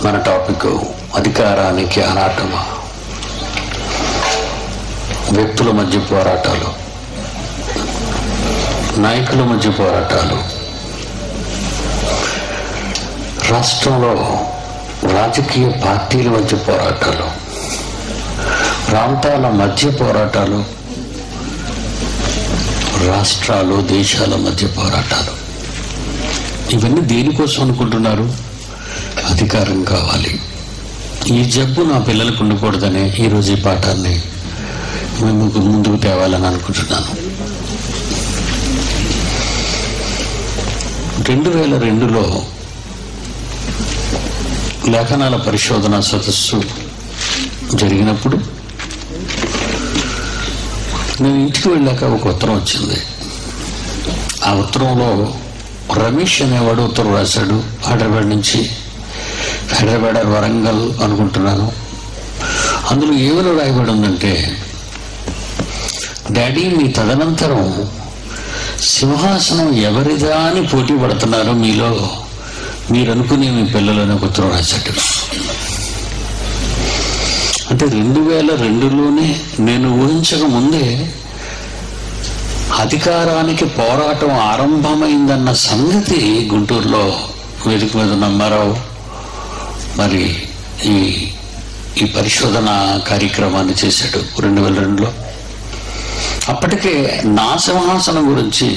మన టాపిక్ అధికారానికి ఆరాటమా వ్యక్తుల మధ్య పోరాటాలు నాయకుల మధ్య పోరాటాలు రాష్ట్రంలో రాజకీయ పార్టీల మధ్య పోరాటాలు ప్రాంతాల మధ్య పోరాటాలు రాష్ట్రాలు దేశాల మధ్య పోరాటాలు ఇవన్నీ దేనికోసం అనుకుంటున్నారు అధికారం కావాలి ఈ జబ్బు నా పిల్లలకు ఉండకూడదనే ఈరోజు ఈ పాఠాన్ని మేము ముందుకు తేవాలని అనుకుంటున్నాను రెండు వేల రెండులో లేఖనాల పరిశోధన సదస్సు జరిగినప్పుడు నేను ఇంటికి వెళ్ళాక ఒక ఉత్తరం వచ్చింది ఆ ఉత్తరంలో రమేష్ అనేవాడు ఉత్తరం రాశాడు హైదరాబాద్ నుంచి హైదరాబాద్ ఆర్ వరంగల్ అనుకుంటున్నాను అందులో ఏమని రాయబడి ఉందంటే డాడీ మీ తదనంతరం సింహాసనం ఎవరిదా అని పోటీ పడుతున్నారు మీలో మీరు అనుకునే మీ పిల్లలని ఒక ఉత్తరం రాశాడు అంటే రెండు వేల రెండులోనే నేను ఊహించక ముందే అధికారానికి పోరాటం ఆరంభమైందన్న సంగతి గుంటూరులో వేదిక మీద ఉన్న అమ్మారావు మరి ఈ ఈ పరిశోధన కార్యక్రమాన్ని చేశాడు రెండు వేల రెండులో అప్పటికే నా సింహాసనం గురించి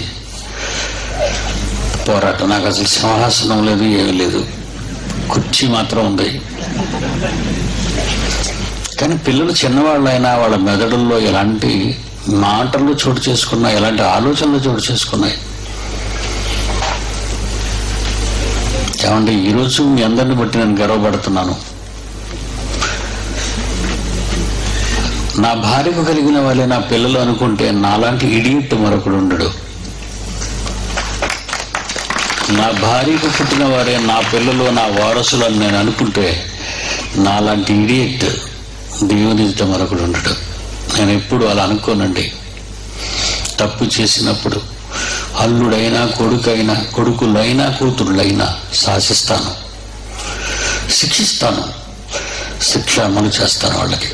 పోరాటం నాకు అసలు సింహాసనం లేదు ఏమీ లేదు కుర్చీ మాత్రం ఉంది కానీ పిల్లలు చిన్నవాళ్ళైనా వాళ్ళ మెదడుల్లో ఎలాంటి మాటలు చోటు చేసుకున్నాయి ఎలాంటి ఆలోచనలు చోటు చేసుకున్నాయి ఏమంటే ఈరోజు మీ అందరిని బట్టి నేను గర్వపడుతున్నాను నా భార్యకు కలిగిన వాళ్ళే నా పిల్లలు అనుకుంటే నాలాంటి ఇడియట్ మరొకడు ఉండడు నా భార్యకు పుట్టిన వారే నా పిల్లలు నా వారసులు అని నేను అనుకుంటే నాలాంటి ఇడియట్ దేవుని ఎదుట మరొకడు ఉండడు నేను ఎప్పుడు అలా అనుకోనండి తప్పు చేసినప్పుడు అల్లుడైనా కొడుకైనా కొడుకులైనా కూతుళ్ళైనా శాసిస్తాను శిక్షిస్తాను శిక్ష అమలు చేస్తాను వాళ్ళకి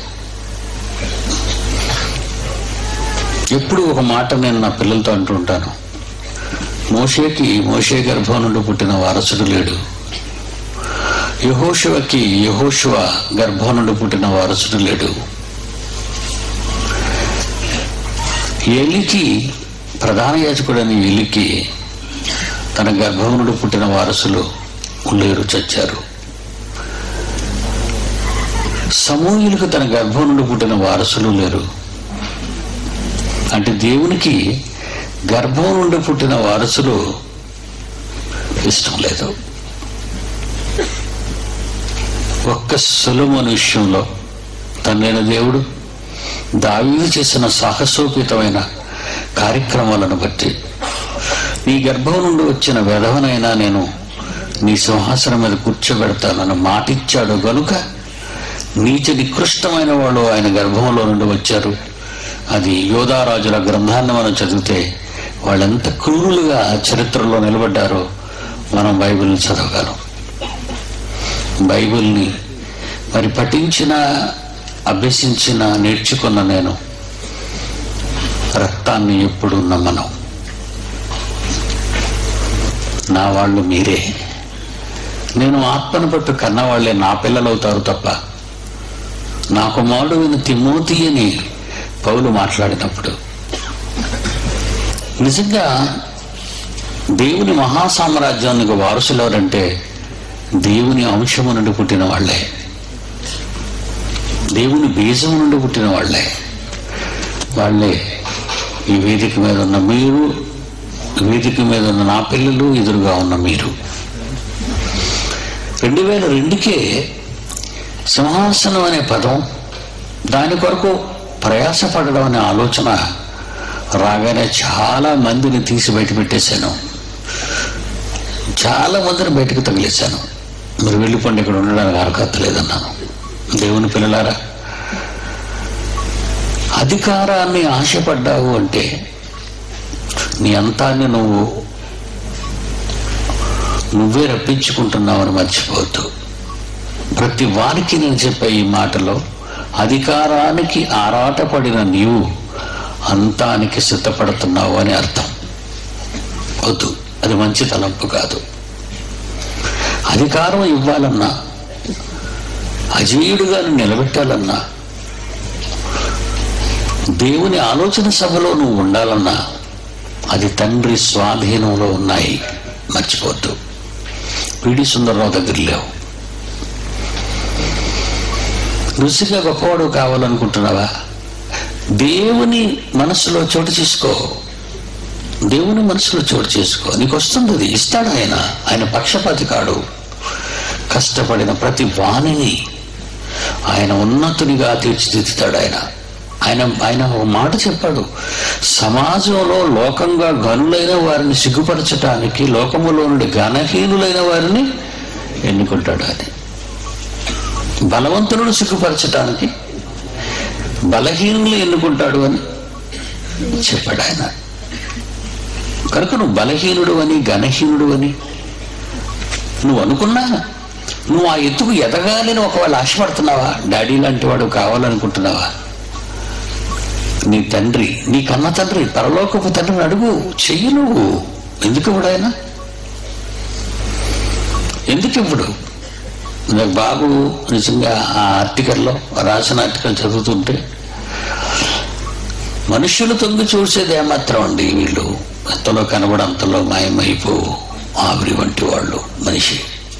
ఎప్పుడు ఒక మాట నేను నా పిల్లలతో అంటూ ఉంటాను మోషేకి మోషే గర్భం నుండి పుట్టిన వారసుడు లేడు యహోశివకి యహోశివ గర్భం నుండి పుట్టిన వారసుడు లేడు ఎలికి ప్రధాన యాజకుడని ఎలికి తన గర్భం నుండి పుట్టిన వారసులు లేరు చచ్చారు సమూహులకు తన గర్భం నుండి పుట్టిన వారసులు లేరు అంటే దేవునికి గర్భం నుండి పుట్టిన వారసులు ఇష్టం లేదు ఒక్క సులభన విషయంలో తండ్రైన దేవుడు దావీదు చేసిన సాహసోపేతమైన కార్యక్రమాలను బట్టి నీ గర్భం నుండి వచ్చిన వెధవనైనా నేను నీ సింహాసనం మీద కూర్చోబెడతానని మాటిచ్చాడు గనుక నీచ నికృష్టమైన వాళ్ళు ఆయన గర్భంలో నుండి వచ్చారు అది యోధారాజుల గ్రంథాన్ని మనం చదివితే వాళ్ళెంత క్రూరులుగా చరిత్రలో నిలబడ్డారో మనం బైబిల్ని చదవగలం బైబిల్ని మరి పఠించిన అభ్యసించిన నేర్చుకున్న నేను రక్తాన్ని ఎప్పుడు నమ్మను నా వాళ్ళు మీరే నేను ఆత్మను పట్టు కన్నవాళ్లే నా పిల్లలవుతారు తప్ప నా కుమారుడు విని తిమోతి అని పౌలు మాట్లాడినప్పుడు నిజంగా దేవుని మహాసామ్రాజ్యానికి వారసులు ఎవరంటే దేవుని అంశము నుండి పుట్టిన వాళ్ళే దేవుని బీజము నుండి పుట్టిన వాళ్ళే వాళ్ళే ఈ వేదిక మీద ఉన్న మీరు వేదిక మీద ఉన్న నా పిల్లలు ఎదురుగా ఉన్న మీరు రెండు వేల రెండుకే సింహాసనం అనే పదం దాని కొరకు ప్రయాసపడడం అనే ఆలోచన రాగానే చాలా మందిని తీసి బయట పెట్టేశాను చాలా మందిని బయటకు తగిలేశాను మీరు వెళ్ళిపోండి ఇక్కడ ఉండడానికి అర్హత లేదన్నాను దేవుని పిల్లలారా అధికారాన్ని ఆశపడ్డావు అంటే నీ అంతాన్ని నువ్వు నువ్వే రప్పించుకుంటున్నావని మర్చిపోవద్దు ప్రతి వారికి నేను చెప్పే ఈ మాటలో అధికారానికి ఆరాటపడిన నీవు అంతానికి సిద్ధపడుతున్నావు అని అర్థం వద్దు అది మంచి తలంపు కాదు అధికారం ఇవ్వాలన్నా అజేయుడుగా నిలబెట్టాలన్నా దేవుని ఆలోచన సభలో నువ్వు ఉండాలన్నా అది తండ్రి స్వాధీనంలో ఉన్నాయి మర్చిపోద్దు పిడి సుందరరావు దగ్గర లేవు రుచిగా గొప్పవాడు కావాలనుకుంటున్నావా దేవుని మనసులో చోటు చేసుకో దేవుని మనసులో చోటు చేసుకో నీకు వస్తుంది అది ఇస్తాడు ఆయన ఆయన పక్షపాతి కాడు కష్టపడిన ప్రతి వాణిని ఆయన ఉన్నతునిగా తీర్చిదిద్దుతాడు ఆయన ఆయన ఆయన ఒక మాట చెప్పాడు సమాజంలో లోకంగా గనులైన వారిని సిగ్గుపరచటానికి లోకములో నుండి ఘనహీనులైన వారిని ఎన్నుకుంటాడు అని బలవంతులను సిగ్గుపరచటానికి బలహీనులు ఎన్నుకుంటాడు అని చెప్పాడు ఆయన కనుక నువ్వు బలహీనుడు అని ఘనహీనుడు అని నువ్వు అనుకున్నా నువ్వు ఆ ఎత్తుకు ఎదగాలని ఒకవేళ ఆశపడుతున్నావా డాడీ లాంటి వాడు కావాలనుకుంటున్నావా నీ తండ్రి నీ కన్న తండ్రి పరలోకపు తండ్రిని అడుగు చెయ్యి నువ్వు ఎందుకు ఇవ్వడు ఆయన ఎందుకు ఇవ్వడు నాకు బాబు నిజంగా ఆ ఆర్టికల్లో రాసిన ఆర్టికల్ చదువుతుంటే మనుషులు తొంగి చూసేది ఏమాత్రం అండి వీళ్ళు ఎంతలో కనబడంతలో మాయమైపో ఆవిరి వంటి వాళ్ళు మనిషి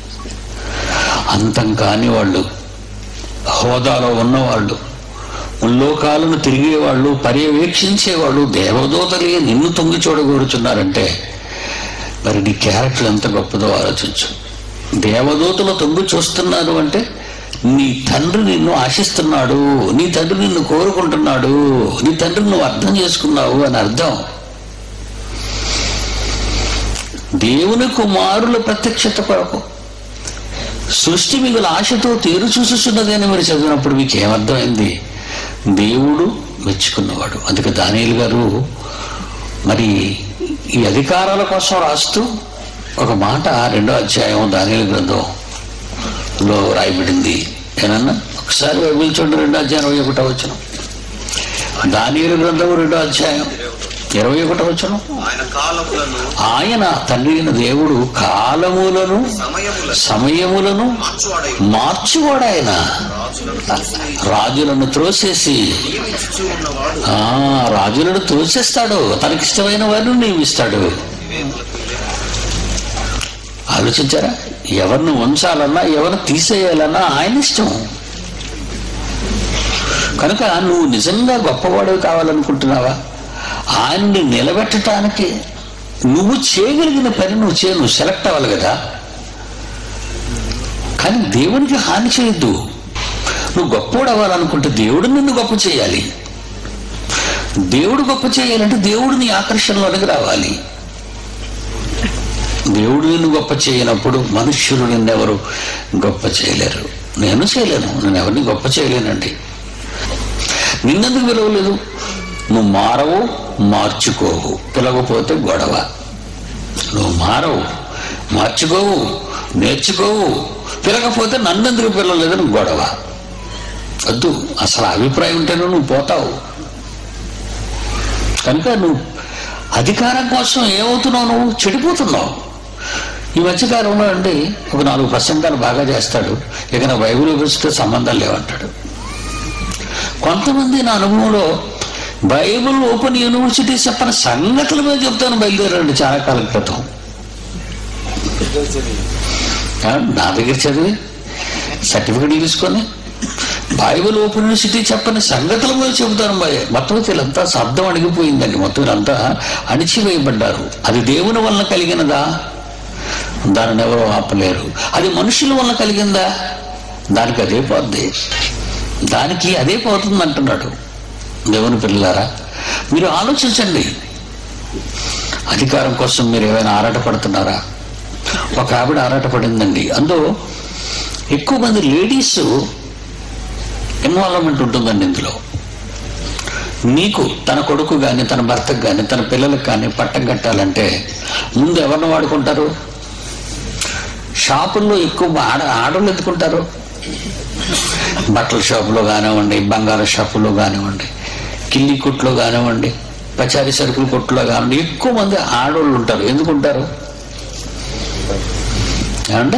అంతం కాని వాళ్ళు హోదాలో ఉన్నవాళ్ళు ముల్లోకాలను తిరిగేవాళ్ళు పర్యవేక్షించేవాళ్ళు దేవదూతలే నిన్ను తొంగి చూడగోరుచున్నారంటే మరి నీ క్యారెక్టర్ ఎంత గొప్పదో ఆలోచించు దేవదూతలు తొంగి చూస్తున్నారు అంటే నీ తండ్రి నిన్ను ఆశిస్తున్నాడు నీ తండ్రి నిన్ను కోరుకుంటున్నాడు నీ తండ్రి నువ్వు అర్థం చేసుకున్నావు అని అర్థం దేవుని కుమారుల ప్రత్యక్షత కొరకు సృష్టి మిగులు ఆశతో తీరు చూసుచున్నది అని మీరు చదివినప్పుడు మీకు ఏమర్థమైంది దేవుడు మెచ్చుకున్నవాడు అందుకే దానియలు గారు మరి ఈ అధికారాల కోసం రాస్తూ ఒక మాట రెండో అధ్యాయం దానియలు గ్రంథంలో రాయబడింది ఏనన్నా ఒకసారి బైబిల్ చూడండి రెండో అధ్యాయం ఇరవై ఒకటో వచ్చిన దానియలు గ్రంథం రెండో అధ్యాయం ఇరవై ఒకటో వచ్చిన ఆయన కాలములను ఆయన తండ్రి అయిన దేవుడు కాలములను సమయములను సమయములను మార్చువాడై మార్చువాడాయన రాజులను చూసి రాజులను త్రోసేసి నియమించుచూ ఉన్నవాడు ఆ రాజులను త్రోసేస్తాడు తనకిష్టమైన వారిని నియమిస్తాడు వివేకులకు వివేకుడు. ఆలోచించారా ఎవరిని ఉంచాలన్నా ఎవరిని తీసేయాలన్నా ఆయన ఇష్టం కనుక నువ్వు నిజంగా గొప్పవాడు కావాలనుకుంటున్నావా ఆయన్ని నిలబెట్టడానికి నువ్వు చేయగలిగిన పని నువ్వు చేయ నువ్వు సెలెక్ట్ అవ్వాలి కదా కానీ దేవునికి హాని చేయొద్దు నువ్వు గొప్పవాడు అవ్వాలనుకుంటే దేవుడు నిన్ను గొప్ప చేయాలి దేవుడు గొప్ప చేయాలంటే దేవుడు నీ ఆకర్షణలోనికి రావాలి దేవుడు నిన్ను గొప్ప చేయనప్పుడు మనుష్యులు నిన్నెవరు గొప్ప చేయలేరు నేను చేయలేను నేను ఎవరిని గొప్ప చేయలేనండి నిన్నెందుకు పిలవలేదు నువ్వు మారవు మార్చుకోవు పిలవకపోతే గొడవ నువ్వు మారవు మార్చుకోవు నేర్చుకోవు పిలకపోతే నన్నెందుకు పిలవలేదని గొడవ వద్దు అసలు అభిప్రాయం ఉంటేనే నువ్వు పోతావు కనుక నువ్వు అధికారం కోసం ఏమవుతున్నావు నువ్వు చెడిపోతున్నావు ఈ మధ్యకాలంలో అండి ఒక నాలుగు ప్రసంగాలు బాగా చేస్తాడు ఇక నా బైబిల్ గురించి సంబంధం లేవంటాడు కొంతమంది నా అనుభవంలో బైబిల్ ఓపెన్ యూనివర్సిటీ చెప్పని సంగతుల మీద చెప్తాను బయలుదేరండి చాలా కాలం క్రితం ఆ, నా దగ్గర చదివి సర్టిఫికెట్ తీసుకొని బైబిల్ ఓపెన్ యూనివర్సిటీ చెప్పని సంగతుల మీద చెబుతాను భయ మొత్తం వీళ్ళంతా శబ్దం అడిగిపోయిందండి మొత్తం వీళ్ళంతా అణిచివేయబడ్డారు అది దేవుని వలన కలిగినదా దానిని ఎవరో ఆపలేరు అది మనుషుల వలన కలిగిందా దానికి అదే పోద్ది దానికి అదే పోతుంది అంటున్నాడు దేవుని పిల్లలారా మీరు ఆలోచించండి అధికారం కోసం మీరు ఏమైనా ఆరాటపడుతున్నారా ఒక ఆవిడ ఆరాటపడిందండి అందులో ఎక్కువ మంది లేడీస్ ఇన్వాల్వ్మెంట్ ఉంటుందండి ఇందులో నీకు తన కొడుకు కానీ తన భర్తకు కానీ తన పిల్లలకు కానీ పట్టం కట్టాలంటే ముందు ఎవరిని వాడుకుంటారు షాపుల్లో ఎక్కువ ఆడ ఆడవాళ్ళు ఎందుకుంటారు బట్టల షాపులో కానివ్వండి బంగారు షాపులో కానివ్వండి కిల్లి కొట్లో కానివ్వండి పచారీ సరుకుల కొట్లో కానివ్వండి ఎక్కువ మంది ఆడవాళ్ళు ఉంటారు ఎందుకు ఉంటారు ఏమంటే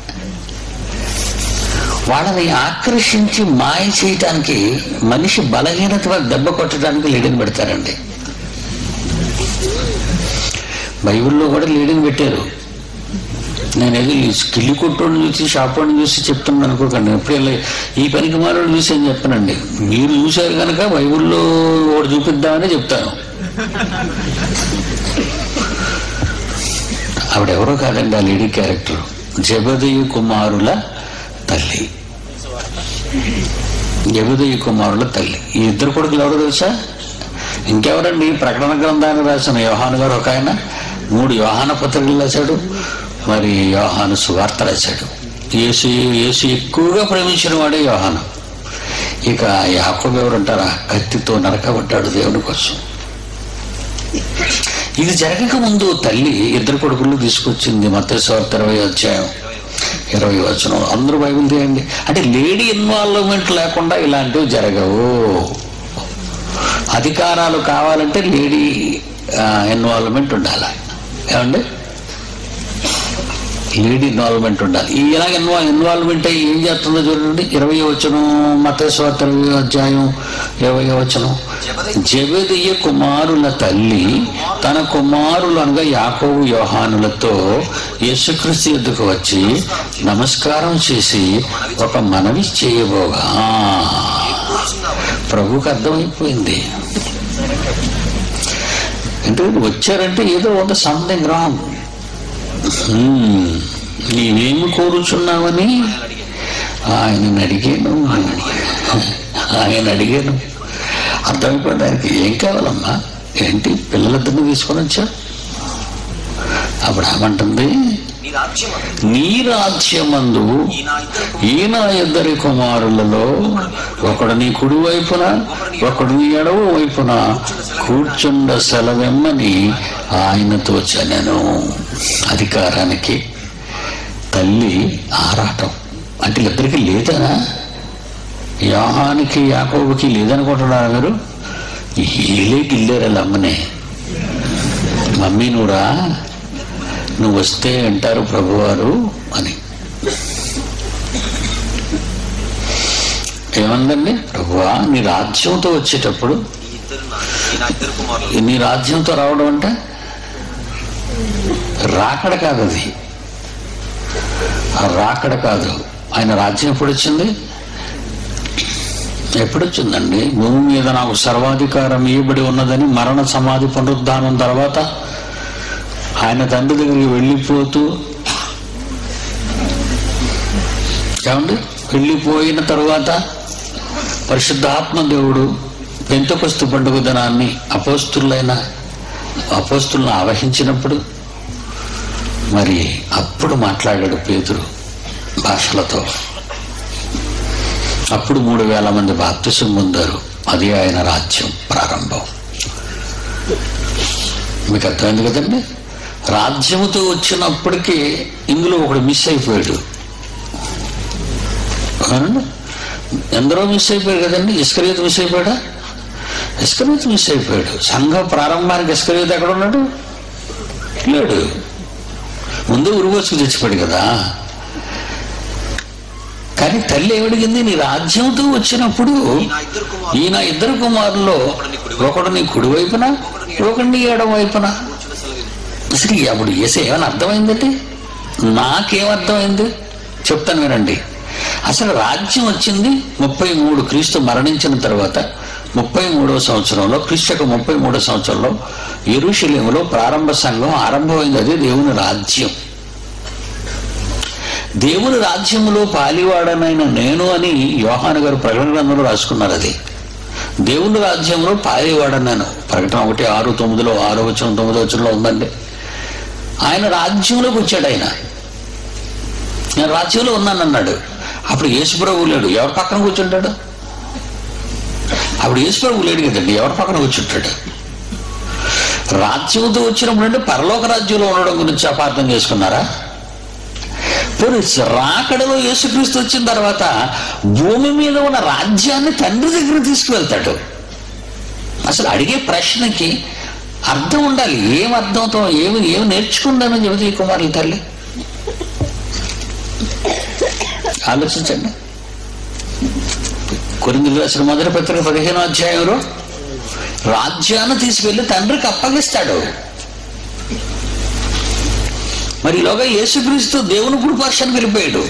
వాళ్ళని ఆకర్షించి మాయ చేయటానికి మనిషి బలహీనత వల్ల దెబ్బ కొట్టడానికి లీడింగ్ పెడతారండి బైబిల్లో కూడా లీడింగ్ పెట్టారు నేను ఏదో ఈ కిల్లి కొట్టోడిని చూసి షాప్ వాడిని చూసి చెప్తున్నాను అనుకోకండి ఎప్పుడు ఇలా ఈ పనికి మారోడు చూసి అని చెప్పనండి మీరు చూశారు కనుక బైబిల్లో ఒకటి చూపిద్దామని చెప్తాను ఆవిడెవరో కాదండి ఆ లేడీ క్యారెక్టర్ జబదయ్య కుమారుల తల్లి జబదయ్య కుమారుల తల్లి ఈ ఇద్దరు కొడుకులు ఎవరో తెలుసా ఇంకెవరండి ప్రకటన గ్రంథాన్ని రాసిన యోహాను గారు ఒక ఆయన మూడు యోహాన పత్రికలు రాశాడు మరి యోహాను సువార్త రాశాడు యేసు యేసు ఎక్కువగా ప్రేమించిన వాడే యోహాను ఇక యాకోబు ఎవరంటారా కత్తితో నరకబడ్డాడు దేవుని కోసం ఇది జరగక ముందు తల్లి ఇద్దరు కొడుకులు తీసుకొచ్చింది మత్స్వార్త ఇరవై అధ్యాయం ఇరవై వచనం అందరూ బైబిల్ తీయండి అంటే లేడీ ఇన్వాల్వ్మెంట్ లేకుండా ఇలాంటివి జరగవు అధికారాలు కావాలంటే లేడీ ఇన్వాల్వ్మెంట్ ఉండాలి ఏమండి లేడీ ఇన్వాల్వ్మెంట్ ఉండాలి ఈ ఇలా ఇన్వాల్వ్ ఇన్వాల్వ్మెంట్ అయ్యి ఏం చేస్తుందో చూడండి ఇరవై వచనం మతస్వార్త ఇరవై అధ్యాయం ఇరవై వచనం జబెదయ్య కుమారుల తల్లి తన కుమారులు అనగా యాకోబు యోహానులతో యేసుక్రీస్తు ఎద్దుకు వచ్చి నమస్కారం చేసి ఒక మనవి చేయబోగా ప్రభుకు అర్థమైపోయింది ఎందుకంటే వచ్చారంటే ఏదో ఒక సంథింగ్ రాంగ్ నీవేమి కోరుచున్నావని ఆయన అడిగాను ఆయన అడిగాను అర్థమైపోవడానికి ఏం కావాలమ్మా ఏంటి పిల్లలిద్దరిని తీసుకొని వచ్చా అప్పుడు ఏమంటుంది నీ రాజ్యం నీ రాజ్యమందు ఈ నా ఇద్దరు ఈ నా ఇద్దరి కుమారులలో ఒకడు నీ కుడి వైపున ఒకడు నీ ఎడవ వైపున కూర్చుండ సెలవెమ్మని ఆయనతో చనెను అధికారానికి తల్లి ఆరాటం అంటే వీళ్ళిద్దరికి లేదా యాహానికి యాకోబుకి లేదనుకుంటున్నారా మీరు వీళ్ళే గిల్లేరు అమ్మనే మమ్మీ నువ్వురా నువ్వు వస్తే అంటారు ప్రభువారు అని ఏమందండి ప్రభువా నీ రాజ్యంతో వచ్చేటప్పుడు ఈ ఇద్దరు నా ఈ నా ఇద్దరు కుమారులు నీ రాజ్యంతో రావడం అంటే రాకడ కాదు అది ఆ రాకడ కాదు ఆయన రాజ్యం ఎప్పుడు వచ్చింది ఎప్పుడు వచ్చిందండి భూమి మీద నాకు సర్వాధికారం ఇవ్వబడి ఉన్నదని మరణ సమాధి పునరుద్ధానం తర్వాత ఆయన తండ్రి దగ్గరికి వెళ్ళిపోతూ ఏమండి వెళ్ళిపోయిన తరువాత పరిశుద్ధాత్మ దేవుడు పెంతకొస్తు పండుగ దినాన్ని అపోస్తులైన అపోస్తులను ఆవహించినప్పుడు మరి అప్పుడు మాట్లాడాడు పేతురు భాషలతో అప్పుడు మూడు వేల మంది బాప్తిసం పొందారు అది ఆయన రాజ్యం ప్రారంభం మీకు అర్థమైంది కదండి రాజ్యముతో వచ్చినప్పటికీ ఇందులో ఒకడు మిస్ అయిపోయాడు అవునండి ఎందరో మిస్ అయిపోయాడు కదండి ఇస్కరీత్ మిస్ అయిపోయాడా ఇస్కరీత్ మిస్ అయిపోయాడు సంఘ ప్రారంభానికి ఇస్కరీత్ ఎక్కడ ఉన్నాడు లేడు ముందు ఉరుగోసుకు తెచ్చిపోయాడు కదా కానీ తల్లి ఏమడిగింది నీ రాజ్యంతో వచ్చినప్పుడు ఈ నా ఇద్దరు కుమారులు ఈయన ఇద్దరు కుమారుల్లో ఒకడు నీ కుడి వైపున ఒకడు నీ ఎడం వైపున కూర్చున్న సెలవు అసలు అప్పుడు ఏసే ఏమైనా అర్థమైందండి నాకేమర్థమైంది చెప్తాను వినండి అసలు రాజ్యం వచ్చింది ముప్పై మూడు క్రీస్తు మరణించిన తర్వాత ముప్పై మూడవ సంవత్సరంలో క్రీస్తుకు ముప్పై మూడవ సంవత్సరంలో ఎరుషలేములో ప్రారంభ సంఘం ఆరంభమైంది అదే దేవుని రాజ్యం దేవుని రాజ్యములో పాలివాడనైన నేను అని యోహాను గారు ప్రకటన గ్రంథంలో రాసుకున్నారు అది దేవుని రాజ్యంలో పాలివాడన్నాను ప్రకటన ఒకటి ఆరు తొమ్మిదిలో ఆరో వచ్చిన తొమ్మిదో వచ్చినలో ఉందండి ఆయన రాజ్యంలోకి వచ్చాడు ఆయన నేను రాజ్యంలో ఉన్నానన్నాడు అప్పుడు యేసుప్రభు లేడు ఎవరి పక్కన కూర్చుంటాడు అప్పుడు యేసుప్రభు లేడు కదండి ఎవరి పక్కన కూర్చుంటాడు రాజ్యంతో వచ్చినప్పుడు అంటే పరలోక రాజ్యంలో ఉండడం గురించి అపార్థం చేసుకున్నారా పోనీ రాకడలో యేసుక్రీస్తు వచ్చిన తర్వాత భూమి మీద ఉన్న రాజ్యాన్ని తండ్రి దగ్గర తీసుకువెళ్తాడు అసలు అడిగే ప్రశ్నకి అర్థం ఉండాలి ఏం అర్థంతో ఏమి ఏమి నేర్చుకుందామని చెబుతుంది ఈ కుమారుల తల్లి ఆలోచించండి కొరిందులు రాసిన మొదటి పత్రిక పదిహేనో అధ్యాయంలో రాజ్యాన్ని తీసుకెళ్లి తండ్రికి అప్పగిస్తాడు మరి ఈలోగా యేసుక్రీస్తు దేవుని కుడిపక్షానికి వెళ్ళిపోయాడు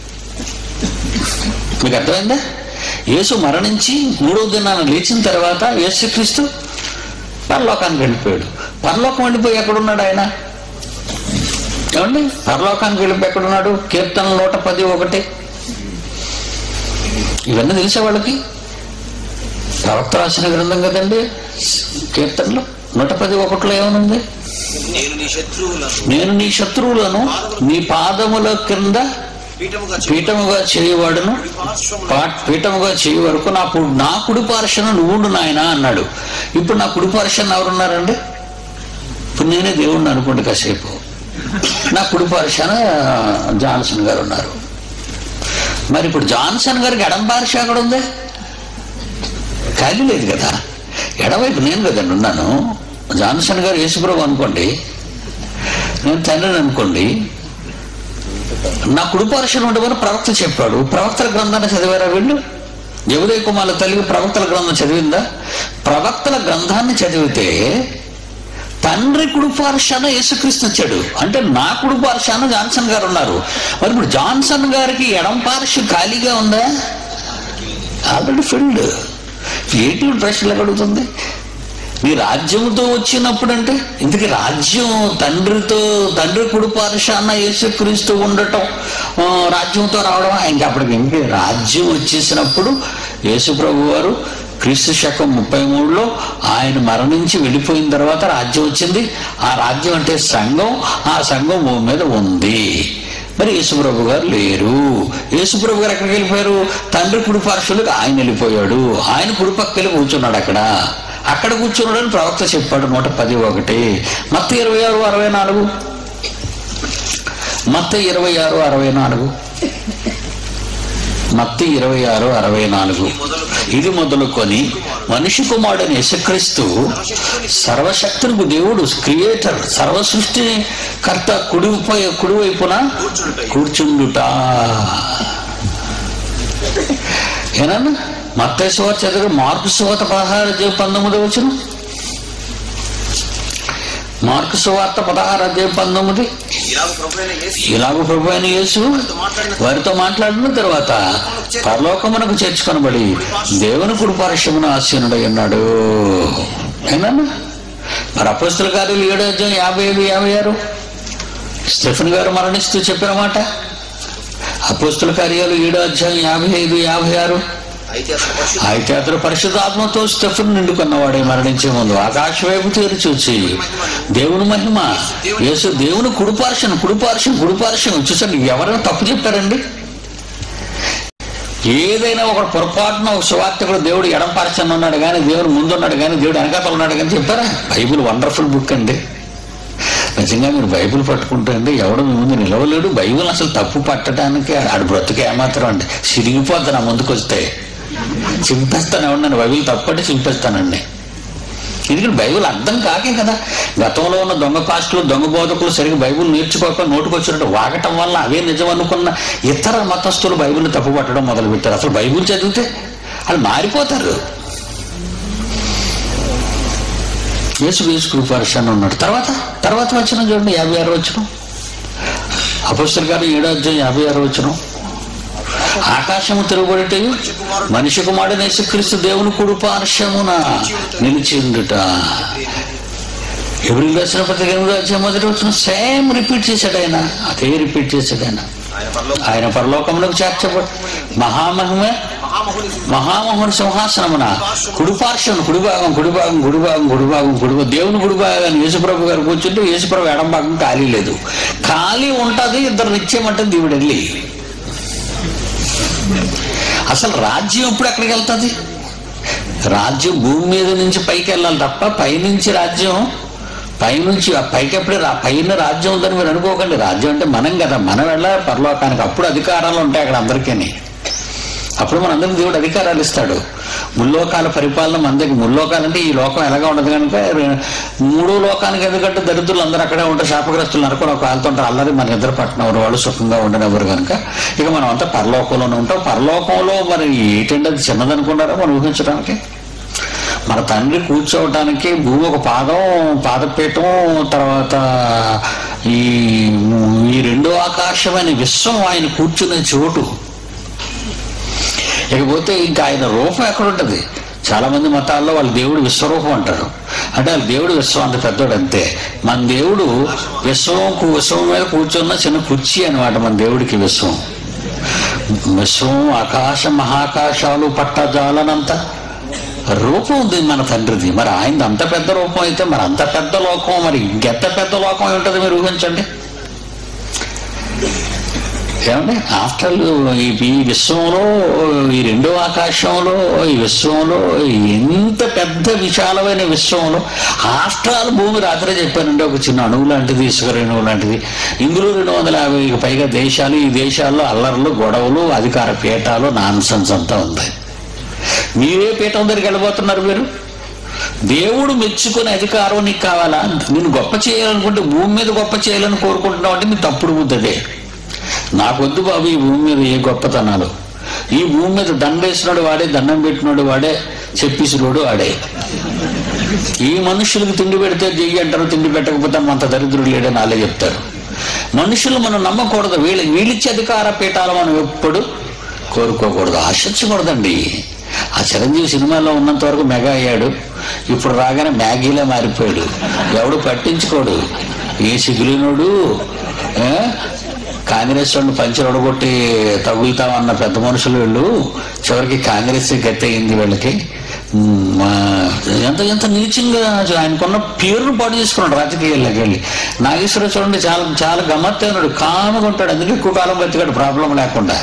మీకు అర్థమైందా యేసు మరణించి మూడవ దినాన లేచిన తర్వాత యేసుక్రీస్తు పరలోకానికి వెళ్ళిపోయాడు పరలోకం వెళ్ళిపోయి ఎక్కడున్నాడు ఆయన ఏమండి పరలోకానికి వెళ్ళిపోయి ఎక్కడున్నాడు కీర్తన నూట పది ఒకటి ఇవన్నీ తెలిసే వాళ్ళకి ప్రవక్త రాసిన గ్రంథం కదండి కీర్తనలో నూట పది ఒకటిలో ఏమనుంది నేను నీ శత్రువులను నేను నీ శత్రువులను నీ పాదముల కింద పీఠముగా పీఠముగా చేయవాడును పార్శ్వమున పా- పీఠముగా చేయ వరకు నా పు- నా కుడి పార్శ్వన నువ్వుండు నాయన అన్నాడు ఇప్పుడు నా కుడి పార్శ్వన ఎవరున్నారండి ఇప్పుడు నేనే దేవుణ్ణి అనుకోండి కాసేపు నా కుడి పార్శ్వన జాన్సన్ గారు ఉన్నారు మరి ఇప్పుడు జాన్సన్ గారికి ఎడం పార్శ్వ ఎక్కడ ఉంది ఖాళీ లేదు కదా ఎడవైపు నేను కదండి ఉన్నాను జాన్సన్ గారు యేసుప్రభు అనుకోండి నేను తండ్రిని అనుకోండి నా కుడిపార్శ్వన ఉండమని ప్రవక్త చెప్పాడు ప్రవక్తల గ్రంథాన్ని చదివారా వీళ్ళు యముదయ కుమారుల తల్లి ప్రవక్తల గ్రంథం చదివిందా ప్రవక్తల గ్రంథాన్ని చదివితే తండ్రి కుడిపార్శాన యేసుక్రీస్తు వచ్చాడు అంటే నా కుడిపార్శాన జాన్సన్ గారు ఉన్నారు మరి ఇప్పుడు జాన్సన్ గారికి ఎడం పార్శ్వ ఖాళీగా ఉందా ఆల్రెడీ ఫిల్డ్ ఏంటి ప్రశ్నలు అడుగుతుంది నీ రాజ్యంతో వచ్చినప్పుడు అంటే ఇంతకీ రాజ్యం తండ్రితో తండ్రి కుడి పార్శాన యేసుక్రీస్తు ఉండటం ఆ, రాజ్యంతో రావడం ఇంకా అప్పటికి ఇంకే రాజ్యం వచ్చేసినప్పుడు యేసుప్రభు వారు క్రీస్తు శకం ముప్పై మూడులో ఆయన మరణించి వెళ్ళిపోయిన తర్వాత రాజ్యం వచ్చింది ఆ రాజ్యం అంటే సంఘం ఆ సంఘం భూమి మీద ఉంది మరి యేసుప్రభు గారు లేరు యేసుప్రభు గారు ఎక్కడికి వెళ్ళిపోయారు తండ్రి కుడి పార్శ్వలకు ఆయన వెళ్ళిపోయాడు ఆయన కుడి పక్కకి కూర్చున్నాడు అక్కడ అక్కడ కూర్చున్నాడని ప్రవక్త చెప్పాడు నూట పది ఒకటి మత్త ఇరవై ఆరు అరవై నాలుగు మత్త ఇరవై ఆరు అరవై నాలుగు మత్తి ఇరవై ఆరు అరవై నాలుగు ఇది మొదలుకొని మనిషి కుమారుడని యేసుక్రీస్తు సర్వశక్తునికి దేవుడు క్రియేటర్ సర్వ సృష్టి కర్త కుడిపై కుడివైపున కూర్చుండుట ఏనన్నా మత్తయి సువార్త చదువు మార్కు సువార్త పదహారు అధ్యాయం పంతొమ్మిది వచ్చిన మార్కు సువార్త పదహారు అధ్యాయం పంతొమ్మిది ఇలాగ ప్రభువైన యేసు ఇలాగ ప్రభు అయిన యేసు వారితో మాట్లాడిన తర్వాత పరలోకమునకు చేర్చుకొనబడి దేవుని కుడి పార్శ్వమున ఆసీనుడై ఉన్నాడు ఏనన్నా మరి అపస్తుల కార్యాలు ఏడో అధ్యాయం యాభై ఐదు యాభై ఆరు స్టెఫెన్ గారు మరణిస్తూ చెప్పిన మాట అపోస్తుల కార్యాలు ఏడో అధ్యాయం యాభై ఐదు యాభై ఆరు అయితే అతను పరిశుద్ధ అయితే అతను పరిశుద్ధాత్మతో స్టెఫెన్ నిండుకున్నవాడే మరణించే ముందు ఆకాశ వైపు తీరు చూసి దేవుని మహిమ యేసు దేవుని కుడిపార్శ్వం కుడిపార్శ్వం కుడిపార్శ్వం చూసండి ఎవరైనా తప్పు చెప్పారండి ఏదైనా ఒక పొరపాటున ఒక సువార్తకుడు దేవుడు ఎడం పార్శ్వం ఉన్నాడు కానీ దేవుడు ముందున్నాడు కానీ దేవుడు వెనకాతలు ఉన్నాడు కానీ చెప్పారా బైబిల్ వండర్ఫుల్ బుక్ అండి నిజంగా మీరు బైబిల్ పట్టుకుంటే ఎవడు మీ ముందు నిలవలేడు బైబిల్ అసలు తప్పు పట్టడానికి ఆడు బ్రతుకు ఏమాత్రం అండి సిరిగిపోద్ది నా ముందుకు వస్తే చింపేస్తాను ఎవడన్నాను బైబిల్ తప్పంటే చింపేస్తానండి ఎందుకంటే బైబిల్ అర్థం కాకే కదా గతంలో ఉన్న దొంగ కాస్టులు దొంగ బోధకులు సరిగ్గా బైబిల్ నేర్చుకోక నోటుకొచ్చినట్టు వాగటం వల్ల అవే నిజం అనుకున్న ఇతర మతస్థులు బైబిల్ని తప్పుపట్టడం మొదలుపెట్టారు అసలు బైబిల్ చదివితే వాళ్ళు మారిపోతారు యేసు యేసు కృపార్షాన్ని ఉన్నాడు తర్వాత తర్వాత వచ్చిన చూడండి యాభై ఆరు వచ్చిన అపస్తుల గారు ఏడో అధ్యాయం యాభై ఆరు వచ్చిన ఆకాశము తిరుగుబడితే మనిషి కుమారుడు యేసుక్రీస్తు దేవుని కుడి పార్శ్వమున నిలిచిండుట ఎవరి రాసిన పత్రిక ఎనిమిదో అధ్యాయం మొదటి వచ్చిన సేమ్ రిపీట్ చేశాడు ఆయన అదే రిపీట్ చేశాడు ఆయన ఆయన పరలో ఆయన పరలోకములకు చేర్చబడి మహామహిమ మహామహుని మహామోహన్ సింహాసనమున కుడిపార్శ్వం కుడిభాగం కుడిభాగం కుడిభాగం కుడిభాగం కుడిభాగం దేవుని కుడిభాగాన్ని యేసుప్రభు గారు కూర్చుంటే యేసుప్రభు ఎడం భాగం ఖాళీ లేదు ఖాళీ ఉంటుంది ఇద్దరు నిత్యమంటే దేవుడు వెళ్ళి అసలు రాజ్యం ఎప్పుడు ఎక్కడికి వెళ్తుంది రాజ్యం భూమి మీద నుంచి పైకి వెళ్ళాలి తప్ప పైనుంచి రాజ్యం పైనుంచి ఆ పైకి ఎప్పుడే రా పైన రాజ్యం ఉందని మీరు అనుకోకండి రాజ్యం అంటే మనం కదా మనం వెళ్ళాలి పరలోకానికి అప్పుడు అధికారాలు ఉంటాయి అక్కడ అందరికీ అప్పుడు మనందరికి దేవుడు అధికారాలు ఇస్తాడు ముల్లోకాల పరిపాలన మన దగ్గర ముల్లోకాలు అంటే ఈ లోకం ఎలాగా ఉండదు కనుక రె- మూడో లోకానికి ఎందుకంటే దరిద్రులు అందరూ అక్కడే ఉంటారు శాపగ్రస్తులు నరకొని ఒక వాళ్ళతో అల్లరి మన ఇద్దరు పట్టిన వాళ్ళు సుఖంగా ఉండనివ్వరు కనుక ఇక మనం అంతా పరలోకంలోనే ఉంటాం పరలోకంలో మరి ఏంటంటే అది చిన్నదనుకున్నారా మనం ఊహించడానికి మన తండ్రి కూర్చోవటానికి భూమి ఒక పాదం పాదపీఠం తర్వాత ఈ ఈ రెండో ఆకాశమైన విశ్వం ఆయన కూర్చునే చోటు ఇకపోతే ఇంకా ఆయన రూపం ఎక్కడ ఉంటుంది చాలా మంది మతాల్లో వాళ్ళ దేవుడు విశ్వరూపం అంటారు అంటే వాళ్ళ దేవుడు విశ్వం అంత పెద్దోడు అంతే మన దేవుడు విశ్వం కు- విశ్వం మీద కూర్చున్న చిన్న కుర్చీ అనమాట మన దేవుడికి విశ్వం విశ్వం ఆకాశ మహాకాశాలు పట్టజాలనంత రూపం ఉంది మన తండ్రిది మరి ఆయనది అంత పెద్ద రూపం అయితే మరి అంత పెద్ద లోకం మరి ఇంకెంత పెద్ద లోకం అయి ఉంటుంది మీరు ఊహించండి ఏమండి ఆఫ్టర్ ఈ ఈ విశ్వంలో ఈ రెండో ఆకాశంలో ఈ విశ్వంలో ఎంత పెద్ద విశాలమైన విశ్వంలో ఆఫ్టర్ ఆల్ భూమి రాత్రే చెప్పానండి ఒక చిన్న అణువు లాంటిది ఇసుక రేణువు లాంటిది ఇందులో రెండు వందల యాభైకి పైగా దేశాలు ఈ దేశాల్లో అల్లర్లు గొడవలు అధికార పీఠాలు నాన్సెన్స్ అంతా ఉంది మీరే పీఠం దగ్గరికి వెళ్ళబోతున్నారు మీరు దేవుడు మెచ్చుకునే అధికారం నీకు కావాలా నేను గొప్ప చేయాలనుకుంటే భూమి మీద గొప్ప చేయాలని కోరుకుంటున్నావు అంటే నీ తప్పుడు బుద్ధదే నాకొద్దు బాబు ఈ భూమి మీద ఏ గొప్పతనాలు ఈ భూమి మీద దండేసినాడు వాడే దండం పెట్టినాడు వాడే చెప్పిసినోడు వాడే ఈ మనుషులకు తిండి పెడితే చెయ్యి అంటారు తిండి పెట్టకపోతే అంత దరిద్రుడు లేడని వాళ్ళే చెప్తారు మనుషులు మనం నమ్మకూడదు వీళ్ళ వీళ్ళిచ్చే అధికార పీఠాలు మనం ఎప్పుడు కోరుకోకూడదు ఆశించకూడదండి ఆ చిరంజీవి సినిమాలో ఉన్నంత వరకు మెగా అయ్యాడు ఇప్పుడు రాగానే మ్యాగీలో మారిపోయాడు ఎవడు పట్టించుకోడు ఏ సిగులినోడు ఏ? కాంగ్రెస్ వాళ్ళు పంచర్ ఒడగొట్టి తగులుతామన్న పెద్ద మనుషులు వీళ్ళు చివరికి కాంగ్రెస్ గట్టి అయింది వీళ్ళకి ఉమ్, మా- ఎంత ఎంత నీచంగా ఆయనకున్న పేరును పాటు చేసుకున్నాడు రాజకీయాల్లోకి వెళ్ళి నాగేశ్వర చూడండి చాలా చాలా గమ్మత్తైనడు కాముగా ఉంటాడు అందుకే ఎక్కువ కాలం బతికాడు ప్రాబ్లం లేకుండా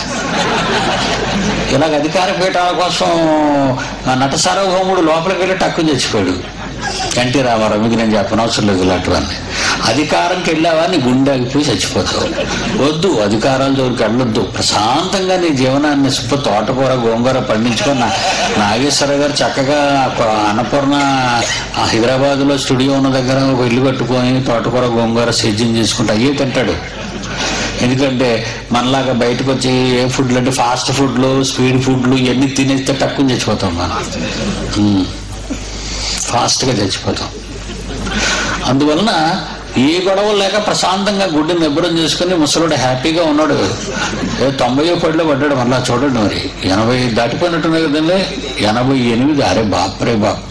ఇలాగ అధికార పీఠాల కోసం ఆ నట సార్వభౌముడు లోపలికి వెళ్ళి టక్కు చచ్చిపోయాడు ఎన్టీ రామారావు మీకు నేను చెప్పనవసరం లేదు ఇలాంటివన్నీ అధికారంకి వెళ్ళావా నీ గుండె ఆగిపోయి చచ్చిపోతావు వద్దు అధికారాల జోలికి వెళ్ళొద్దు ప్రశాంతంగా నీ జీవనాన్ని సుప్ప తోటకూర గోంగూర పండించుకొని నా- నాగేశ్వర గారు చక్కగా ఒక అన్నపూర్ణ ఆ హైదరాబాద్లో స్టూడియో ఉన్న దగ్గర ఒక ఇల్లు కట్టుకొని తోటకూర గోంగూర సేద్యం చేసుకుంటూ అయ్యే తింటాడు ఎందుకంటే మనలాగా బయటకు వచ్చి ఏ ఫుడ్లు అంటే ఫాస్ట్ ఫుడ్లు స్పీడ్ ఫుడ్లు ఇవన్నీ తినేస్తే తక్కువ చచ్చిపోతాం మనం ఉమ్. ఫాస్ట్గా చచ్చిపోతాం అందువలన ఏ గొడవ లేక ప్రశాంతంగా గుడ్డు నిబ్బరం చేసుకుని ముసలుడు హ్యాపీగా ఉన్నాడు ఏ తొంభై పడిలో పడ్డాడు మళ్ళా చూడండి మరి ఎనభై దాటిపోయినట్టున్నాయి కదండి ఎనభై ఎనిమిది అరే బాప్రే బాప్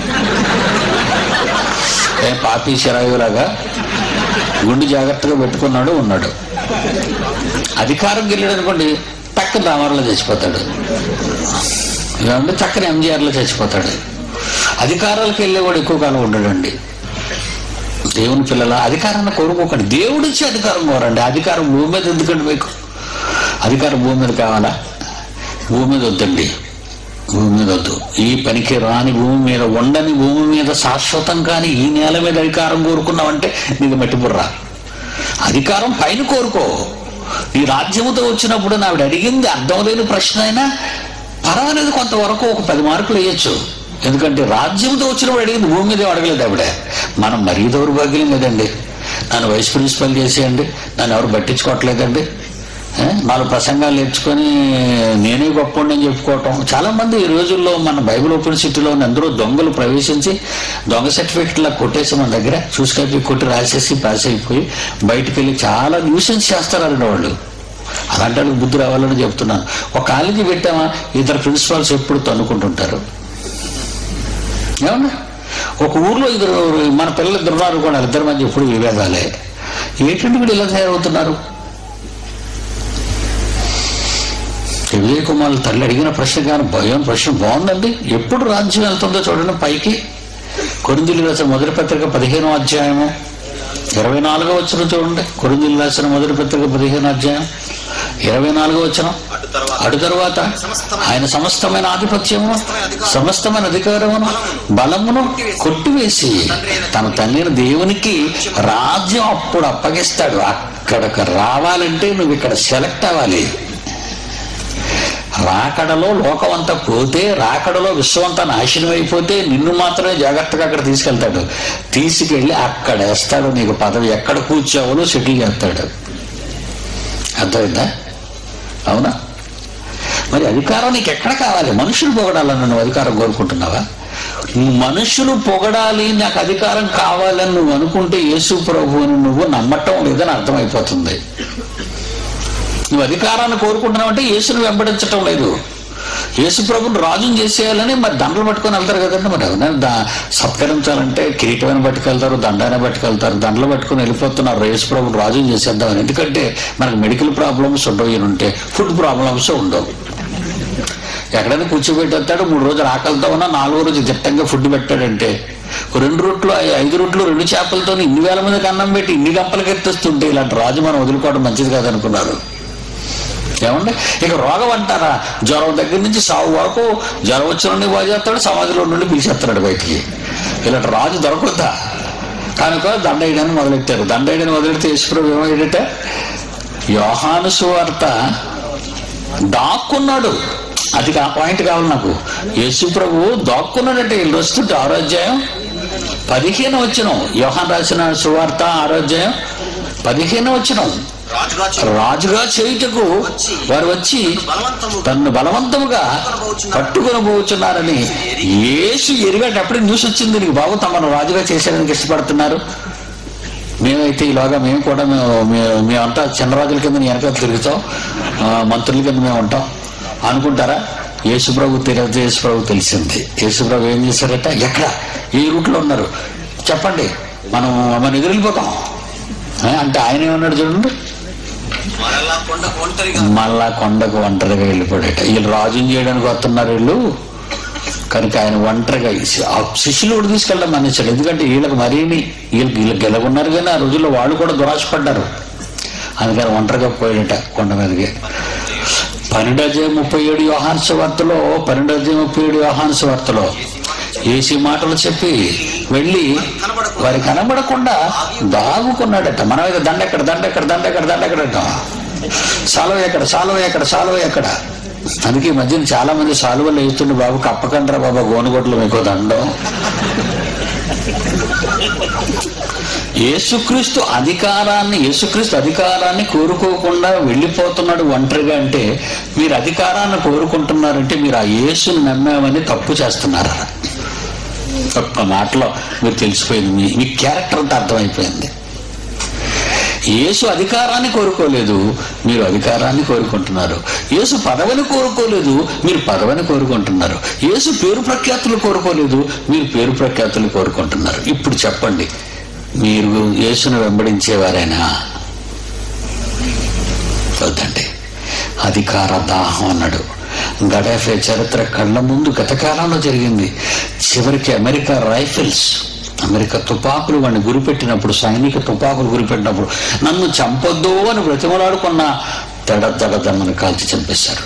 ఏ పాపి చిరాయులాగా గుండు జాగ్రత్తగా పెట్టుకున్నాడు ఉన్నాడు అధికారం గెలిచాడు అనుకోండి టక్కన రామారావులో చచ్చిపోతాడు లేదంటే చక్కని ఎంజీఆర్లో చచ్చిపోతాడు అధికారాలకు వెళ్ళేవాడు ఎక్కువ కాలం ఉండడండి దేవుని పిల్లల అధికారాన్ని కోరుకోకండి దేవుడు ఇచ్చే అధికారం కోరండి అధికారం భూమి మీద ఎందుకండి మీకు అధికారం భూమి మీద కావాలా భూమి మీద వద్దండి భూమి మీద వద్దు ఈ పనికి రాని భూమి మీద ఉండని భూమి మీద శాశ్వతం కానీ ఈ నేల మీద అధికారం కోరుకున్నావంటే నీకు మట్టి బుర్ర అధికారం పైన కోరుకో ఈ రాజ్యముతో వచ్చినప్పుడు నావిడ అడిగింది అర్థం లేని ప్రశ్న అయినా పర్వాలేదు కొంతవరకు ఒక పది మార్కులు వేయచ్చు ఎందుకంటే రాజ్యంతో వచ్చినప్పుడు అడిగింది భూమి మీద అడగలేదు ఆవిడ మనం మరీ దౌర్భాగ్యం కదండి నన్ను వైస్ ప్రిన్సిపల్ చేసేయండి నన్ను ఎవరు పట్టించుకోవట్లేదండి ఏ? నాలుగు ప్రసంగాలు నేర్చుకొని నేనే గొప్పని చెప్పుకోవటం చాలా మంది ఈ రోజుల్లో మన బైబిల్ ఓపెన్ సిటీలో ఉన్న అందరూ దొంగలు ప్రవేశించి దొంగ సర్టిఫికెట్లా కొట్టేసి మన దగ్గర చూసుకొని కొట్టి రాసేసి పాస్ అయిపోయి బయటికి వెళ్ళి చాలా న్యూసెన్స్ చేస్తారండి వాళ్ళు అలాంటి వాళ్ళకి బుద్ధి రావాలని చెప్తున్నాను ఒక కాలేజీ పెట్టామా ఇద్దరు ప్రిన్సిపాల్స్ ఎప్పుడు తన్నుకుంటుంటారు ఏమన్నా ఒక ఊర్లో ఇద్దరు మన పిల్లలు ఇద్దరు ఉన్నారు కూడా ఇద్దరి మధ్య ఎప్పుడు విభేదాలే ఏంటంటే వీళ్ళు ఇలా తయారవుతున్నారు విజయ్ కుమార్ తల్లి అడిగిన ప్రశ్న కానీ భయం ప్రశ్న బాగుందండి ఎప్పుడు రాజ్యం వెళ్తుందో చూడండి పైకి కొరిందులు రాసిన మొదటి పత్రిక పదిహేనో అధ్యాయము ఇరవై నాలుగో వచ్చిన చూడండి కొరిందులు రాసిన మొదటి పత్రిక పదిహేనో అధ్యాయం ఇరవై నాలుగో వచ్చిన అటు తర్వాత అటు తరువాత ఆయన సమస్తమైన ఆధిపత్యము సమస్తమైన అధికారమును బలమును కొట్టివేసి తన తండ్రిని దేవునికి రాజ్యం అప్పుడు అప్పగిస్తాడు అక్కడికి రావాలంటే నువ్వు ఇక్కడ సెలెక్ట్ అవ్వాలి రాకడలో లోకం అంతా పోతే రాకడలో విశ్వం అంతా నాశనం అయిపోతే నిన్ను మాత్రమే జాగ్రత్తగా అక్కడ తీసుకెళ్తాడు తీసుకెళ్ళి అక్కడ వేస్తాడు నీకు పదవి ఎక్కడ కూర్చోవాలో సెటిల్ చేస్తాడు అర్థమైందా అవునా మరి అధికారం నీకు ఎక్కడ కావాలి మనుషులు పొగడాలని నువ్వు అధికారం కోరుకుంటున్నావా మనుషులు పొగడాలి నాకు అధికారం కావాలని నువ్వు అనుకుంటే యేసు ప్రభువుని నువ్వు నమ్మటం లేదని అర్థమైపోతుంది నువ్వు అధికారాన్ని కోరుకుంటున్నావు అంటే యేసును వెంబడించటం లేదు యేసు ప్రభుని రాజుని చేసేయాలని మరి దండలు పట్టుకొని వెళ్తారు కదండి మరి అవునా దా సత్కరించాలంటే కిరీటమైన పట్టుకెళ్తారు దండైన పట్టుకెళ్తారు దండలు పట్టుకొని వెళ్ళిపోతున్నారు యేసు ప్రభుని రాజుని చేసేద్దామని ఎందుకంటే మనకు మెడికల్ ప్రాబ్లమ్స్ ఉండవు ఈయన ఉంటే ఫుడ్ ప్రాబ్లమ్స్ ఉండవు ఎక్కడైనా కూర్చోబెట్టేస్తాడు మూడు రోజులు ఆకలితో ఉన్నా నాలుగో రోజు దిట్టంగా ఫుడ్ పెట్టాడంటే ఓ రెండు రొట్లు ఐ- ఐదు రొట్లు రెండు చేపలతో ఇన్ని వేల మందికి అన్నం పెట్టి ఇన్ని గంపలకి ఎత్తేస్తుంటే ఇలాంటి రాజు మనం వదులుకోవడం మంచిది కాదనుకున్నారు ఏమండి ఇక రోగం అంటారా జ్వరం దగ్గర నుంచి సాగు వరకు జ్వరం వచ్చిన నుండి బాగు చేస్తాడు సమాధిలో నుండి పిలిచేస్తున్నాడు బయటికి ఇలాంటి రాజు దొరకొద్దా కనుక దండ వేయడానికి మొదలెట్టారు దండ వేయడానికి మొదలెడితే ఈశ్వరుడు ఏమయ్యాడట యోహాను సువార్త దాక్కున్నాడు అది ఆ పాయింట్ కావాలి నాకు యేసు ప్రభు దాక్కున్నాడంటే వీళ్ళు వస్తుంటే ఆరోగ్యం పదిహేను వచ్చిన యోహాన్ రాసిన సువార్త ఆరోగ్యం పదిహేను వచ్చిన రాజుగా చే- రాజుగా చేయుటకు వారు వచ్చి బలవంతము తన్ను బలవంతముగా పట్టుకొని పోతున్నారని యేసు ఎరిగేటప్పుడు న్యూస్ వచ్చింది నీకు బాబు తమను రాజుగా చేసేందుకు ఇష్టపడుతున్నారు మేమైతే ఈలోగా మేము కూడా మేము మే- మేమంతా చిన్నరాజుల కింద వెనక తిరుగుతాం ఆ, మంత్రుల కింద మేము ఉంటాం అనుకుంటారా యేసుప్రభు తెలియదు యేసుప్రభు తెలిసింది యేసుప్రభు ఏం చేశారట ఎక్కడ ఏ రూట్లో ఉన్నారు చెప్పండి మనం మనం ఎదురెళ్ళిపోతాం ఆ, అంటే ఆయన ఏమన్నాడు చూడండి మరలా కొండ ఒంటరిగా మళ్ళా కొండకు ఒంటరిగా వెళ్ళిపోయాడట వీళ్ళు రాజుని చేయడానికి వస్తున్నారు వీళ్ళు కనుక ఆయన ఒంటరిగా శి- ఆ శిష్యులు కూడా తీసుకెళ్ళడం మన్నించాడు ఎందుకంటే వీళ్ళకి మరీని వీళ్ళకి వీళ్ళకి గెలగొన్నారు కానీ ఆ రోజుల్లో వాళ్ళు కూడా దురాశపడ్డారు అందుకని ఒంటరిగా పోయాడట కొండ మీదకి పన్నెండు అధ్యాయం ముప్పై ఏడు యోహాన్స్ వార్తలో పన్నెండు అధ్యాయం ముప్పై ఏడు యోహాన్స్ వార్తలో ఏసీ మాటలు చెప్పి వెళ్ళి వారి కనబడకుండా దాగుకున్నాడట మన మీద దండ ఎక్కడ దండ ఎక్కడ దండ ఎక్కడ దండ ఎక్కడ అంటాం సాలువ ఎక్కడ సాలువ ఎక్కడ సాలువ ఎక్కడ అందుకే ఈ మధ్యన చాలా మంది సాలువలు వేస్తుండే బాబు కప్పకండ్రా బాబా గోనుగొట్లు మీకు దండం యేసుక్రీస్తు అధికారాన్ని యేసుక్రీస్తు అధికారాన్ని కోరుకోకుండా వెళ్ళిపోతున్నాడు ఒంటరిగా అంటే మీరు అధికారాన్ని కోరుకుంటున్నారంటే మీరు ఆ యేసుని నమ్మామని తప్పు చేస్తున్నారు ఒక్క మాటలో మీరు తెలిసిపోయింది మీ మీ క్యారెక్టర్ అంతా అర్థమైపోయింది యేసు అధికారాన్ని కోరుకోలేదు మీరు అధికారాన్ని కోరుకుంటున్నారు యేసు పదవిని కోరుకోలేదు మీరు పదవిని కోరుకుంటున్నారు యేసు పేరు ప్రఖ్యాతులు కోరుకోలేదు మీరు పేరు ప్రఖ్యాతులు కోరుకుంటున్నారు ఇప్పుడు చెప్పండి మీరు యేసును వెంబడించేవారేనా వద్దండి అధికార దాహం అన్నాడు గడాఫే చరిత్ర కళ్ళ ముందు గత కాలంలో జరిగింది చివరికి అమెరికా రైఫిల్స్ అమెరికా తుపాకులు వాడిని గురిపెట్టినప్పుడు సైనిక తుపాకులు గురిపెట్టినప్పుడు నన్ను చంపొద్దు అని బ్రతిమలాడుకున్న దడ దడదమ్మని కాల్చి చంపేశారు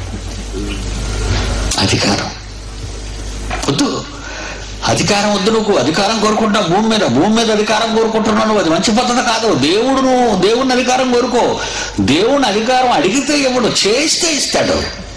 అధికారం వద్దు అధికారం వద్దు నువ్వు అధికారం కోరుకుంటున్నావు భూమి మీద భూమి మీద అధికారం కోరుకుంటున్నావు నువ్వు అది మంచి పద్ధతి కాదు దేవుడు నువ్వు దేవుని అధికారం కోరుకో దేవుని అధికారం అడిగితే ఇవ్వడు చేస్తే ఇస్తాడు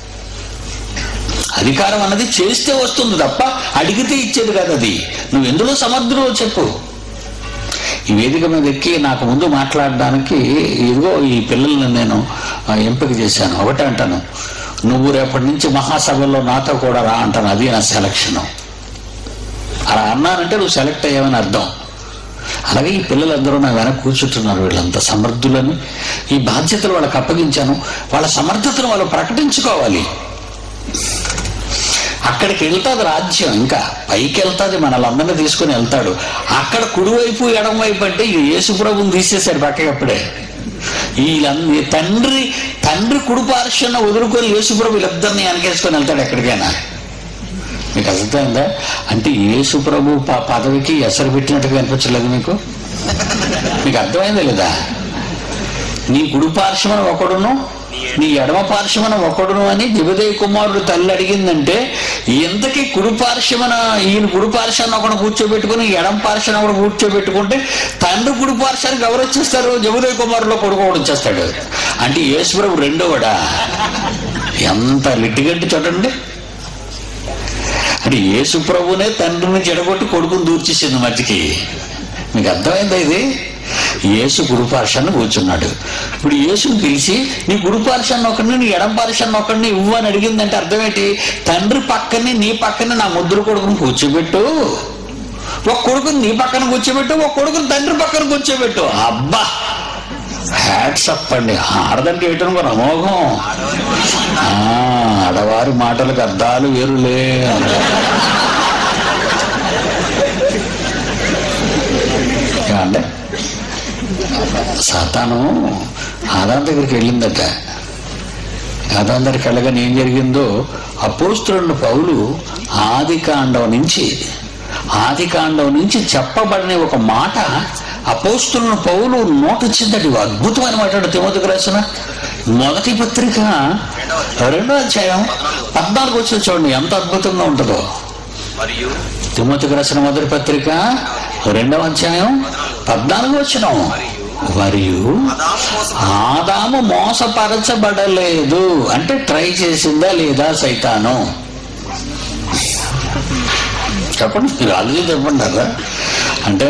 అధికారం అన్నది చేస్తే వస్తుంది తప్ప అడిగితే ఇచ్చేది కాదు అది నువ్వు ఎందులో సమర్థులో చెప్పు ఈ వేదిక మీద ఎక్కి నాకు ముందు మాట్లాడడానికి ఇదిగో ఈ పిల్లల్ని నేను ఆ, ఎంపిక చేశాను ఒకటే అంటాను నువ్వు రేపటి నుంచి మహాసభలో నాతో కూడా రా అంటాను అది నా సెలక్షను అలా అన్నానంటే నువ్వు సెలెక్ట్ అయ్యావని అర్థం అలాగే ఈ పిల్లలందరూ నా వెనక కూర్చుంటున్నారు వీళ్ళంతా సమర్థులని ఈ బాధ్యతలు వాళ్ళకి అప్పగించాను వాళ్ళ సమర్థతను వాళ్ళు ప్రకటించుకోవాలి అక్కడికి వెళ్తాది రాజ్యం ఇంకా పైకి వెళ్తాది మనల్ని తీసుకుని వెళ్తాడు అక్కడ కుడివైపు ఎడం వైపు అంటే ఈ యేసుప్రభుని తీసేశాడు పక్కకి అప్పుడే వీళ్ళందరి తండ్రి తండ్రి కుడి పార్శ్వన వదులుకొని యేసుప్రభు వీళ్ళిద్దరిని వెనకేసుకొని వెళ్తాడు ఎక్కడికైనా మీకు అర్థమైందా అంటే యేసు ప్రభు ప- పదవికి ఎసరు పెట్టినట్టుగా అనిపించలేదు మీకు మీకు అర్థమైందా లేదా నీ కుడి పార్శ్వన ఒకడును నీ నీ ఎడమ పార్శ్వన ఒకడును అని దివదేయ కుమారుడు తల్లి అడిగిందంటే ఇంతకీ కుడి పార్శ్వన ఈయన కుడి పార్శ్వాన్ని ఒకడు కూర్చోబెట్టుకుని ఎడమ పార్శ్వాన్ని ఒకడు కూర్చోబెట్టుకుంటే తండ్రి కుడి పార్శ్వానికి ఎవరు వచ్చేస్తారు జబుదేయ కుమారులో కొడుకు ఒకడు వచ్చేస్తాడు అంటే యేసుప్రభు రెండోవాడా ఎంత లిటిగంటి చూడండి అంటే యేసు ప్రభునే తండ్రిని చెడగొట్టి కొడుకుని దూర్చేసింది మధ్యకి మీకు అర్థమైందా ఇది యేసు గురుపార్షాన్ని కూర్చున్నాడు ఇప్పుడు యేసుని పిలిచి నీ గురుపార్షాన్ని ఒకరిని నీ ఎడం పార్షాన్ని ఒకరిని ఇవ్వు అని అడిగిందంటే అర్థమేంటి తండ్రి పక్కనే నీ పక్కనే నా ముద్దురు కొడుకుని కూర్చోబెట్టు ఒక కొడుకుని నీ పక్కన కూర్చోబెట్టు ఒక కొడుకుని తండ్రి పక్కన కూర్చోబెట్టు అబ్బా హ్యాట్స్ అప్ అండి ఆడదంటే ఏంటో మన అమోఘం ఆ, ఆడవారి మాటలకు అర్థాలు వేరులే ఏమండి సాతాను ఆదాం దగ్గరికి వెళ్ళిందట ఆదాం దగ్గరికి వెళ్ళగానే ఏం జరిగిందో అపోస్తున్న పౌలు ఆది కాండం నుంచి ఆది కాండం నుంచి చెప్పబడిన ఒక మాట అపోస్తున్న పౌలు నోట వచ్చిందట ఇవి అద్భుతమైన మాట తిమోతికి రాసిన మొదటి పత్రిక రెండో అధ్యాయం పద్నాలుగు వచ్చి చూడండి ఎంత అద్భుతంగా ఉంటుందో మరియు తిమోతికి రాసిన మొదటి పత్రిక రెండవ అధ్యాయం పద్నాలుగు వచ్చిన మరియు అదాము మోసం ఆదాము మోసపరచబడలేదు అంటే ట్రై చేసిందా లేదా సైతాను చెప్పండి మీరు ఆలోచన చెప్పండి కదా అంటే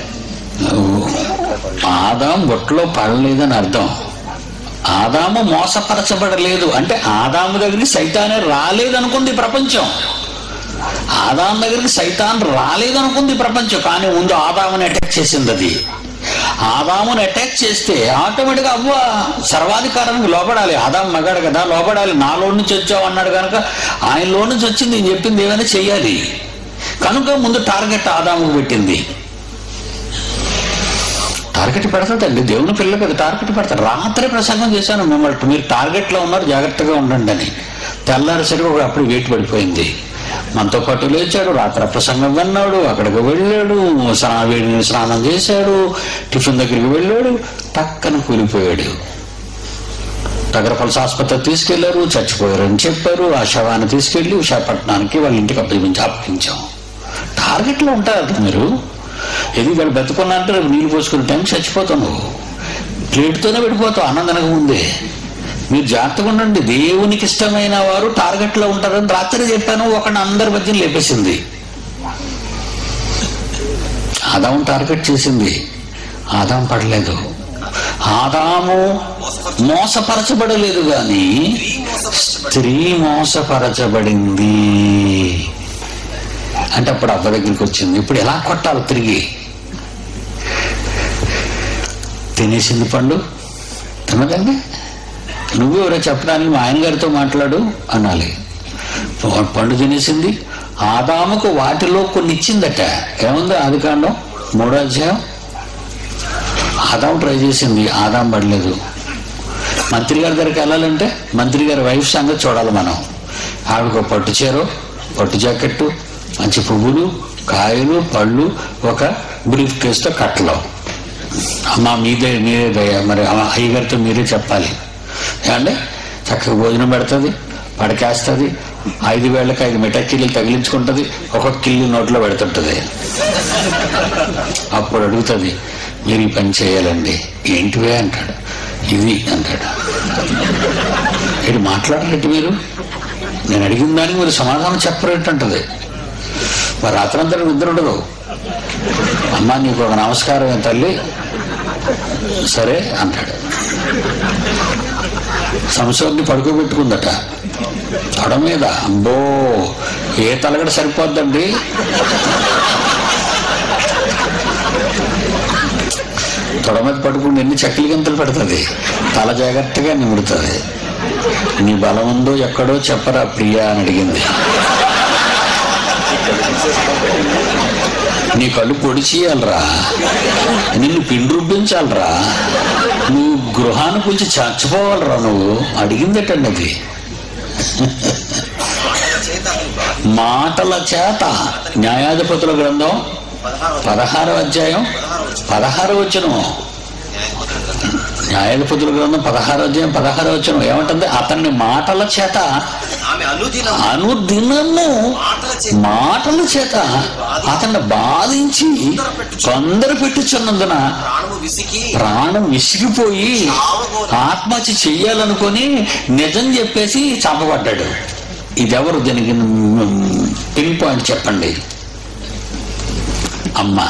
ఆదాం బొట్లో పడలేదని అర్థం ఆదాము మోసపరచబడలేదు అంటే ఆదాము దగ్గరికి సైతానే రాలేదనుకుంది ఈ ప్రపంచం ఆదాం దగ్గరికి సైతాన్ రాలేదనుకుంది ఈ ప్రపంచం కానీ ముందు ఆదాముని అటాక్ చేసింది అది ఆదాముని అటాక్ చేస్తే ఆటోమేటిక్గా అవ్వ సర్వాధికారానికి లోపడాలి ఆదాం మగాడు కదా లోపడాలి నాలో నుంచి వచ్చావు అన్నాడు కనుక ఆయనలో నుంచి వచ్చింది నేను చెప్పింది ఏమైనా చెయ్యాలి కనుక ముందు టార్గెట్ ఆదాముకు పెట్టింది టార్గెట్ పెడతాడండి దేవుని పిల్లలు కదా టార్గెట్ పెడతారు రాత్రి ప్రసంగం చేశాను మిమ్మల్ని మీరు టార్గెట్లో ఉన్నారు జాగ్రత్తగా ఉండండి అని తెల్లారిసరికి ఒక అప్పుడు వేటు పడిపోయింది మనతో పాటు లేచాడు రాత్రి ప్రసంగం విన్నాడు అక్కడికి వెళ్ళాడు స్నా వేడి స్నానం చేశాడు టిఫిన్ దగ్గరికి వెళ్ళాడు పక్కన కూలిపోయాడు తగరపలస ఆసుపత్రి తీసుకెళ్లారు చచ్చిపోయారని చెప్పారు ఆ శవాన్ని తీసుకెళ్లి విశాఖపట్నానికి వాళ్ళ ఇంటికి అప్పగించి అప్పగించాం టార్గెట్లో ఉంటారు మీరు ఇది వాళ్ళు బతుకున్నంటే రేపు నీళ్ళు పోసుకునే టైం చచ్చిపోతావు నువ్వు ప్లేట్తోనే వెళ్ళిపోతావు ఆనందనక ముందే మీరు జాగ్రత్తగా ఉండండి దేవునికి ఇష్టమైన వారు టార్గెట్లో ఉంటారని రాత్రి చెప్పాను ఒకటి అందరి మధ్య లేపేసింది ఆదాం టార్గెట్ చేసింది ఆదాం పడలేదు ఆదాము మోసపరచబడలేదు కానీ స్త్రీ మోసపరచబడింది అంటే అప్పుడు అవ్వ దగ్గరికి వచ్చింది ఇప్పుడు ఎలా కొట్టాలి తిరిగి తినేసింది పండు తినదండి నువ్వెవరో చెప్పడానికి మా ఆయన గారితో మాట్లాడు అనాలి పండు తినేసింది ఆదాముకు వాటిలో కొన్ని ఇచ్చిందట ఏముంది ఆది కాండం మూడో అధ్యాయం ఆదాం ట్రై చేసింది ఆదాం పడలేదు మంత్రి గారి దగ్గరికి వెళ్ళాలంటే మంత్రి గారి వైఫ్ సంగతి చూడాలి మనం ఆవిడకు పట్టు చీర పట్టు జాకెట్టు మంచి పువ్వులు కాయలు పళ్ళు ఒక బ్రీఫ్ కేసుతో కట్టలో అమ్మ మీదే మీరే దయ మరి అమ్మ అయ్యగారితో మీరే చెప్పాలి ఏమండి చక్కగా భోజనం పెడుతుంది పడకేస్తుంది ఐదు వేళ్ళకి ఐదు మిఠాయిలు తగిలించుకుంటుంది ఒక్కొక్క కిల్లి నోట్లో పెడుతుంటుంది అప్పుడు అడుగుతుంది మీరు ఈ పని చేయాలండి ఏంటివే అంటాడు ఇది అంటాడు ఇది మాట్లాడలేట్టు మీరు నేను అడిగిన దానికి మీరు సమాధానం చెప్పరేటంటది మరి రాత్రంతా నిద్ర ఉండదు అమ్మా నీకు ఒక నమస్కారం తల్లి సరే అంటాడు సంవత్సరాన్ని పడుకోబెట్టుకుందట తొడ మీద అబ్బో ఏ తలగడ సరిపోద్దండి తొడ మీద పడుకుని ఎన్ని చక్కలి గంతలు పెడుతుంది తల జాగ్రత్తగా నిముడుతుంది నీ బలం ఉందో ఎక్కడో చెప్పరా ప్రియా అని అడిగింది నీ కళ్ళు పొడి చేయాలరా నిన్ను పిండి రుబ్బించాలరా నువ్వు గృహాన్ని కొంచెం చచ్చిపోవాలరా నువ్వు అడిగిందటండి అది చేత మాటల చేత న్యాయాధిపతుల గ్రంథం పదహారు పదహారవ అధ్యాయం పదహారు వచ్చి పదహారు వచ్చును న్యాయమూర్తుల గ్రంథం న్యాయాధిపతుల గ్రంథం పదహారు అధ్యాయం పదహారు వచ్చిన ఏమంటుంది అతన్ని మాటల చేత ఆమె అనుదినం అనుదినము మాటల చేత మాటల చేత అతన్ని బాధించి కొందరు పెట్టుచున్నందున ప్రాణము విసికి ప్రాణం విసిగిపోయి ఆత్మహత్య చెయ్యాలనుకొని నిజం చెప్పేసి చంపబడ్డాడు ఇదెవరు దీనికి పిన్ పాయింట్ చెప్పండి అమ్మ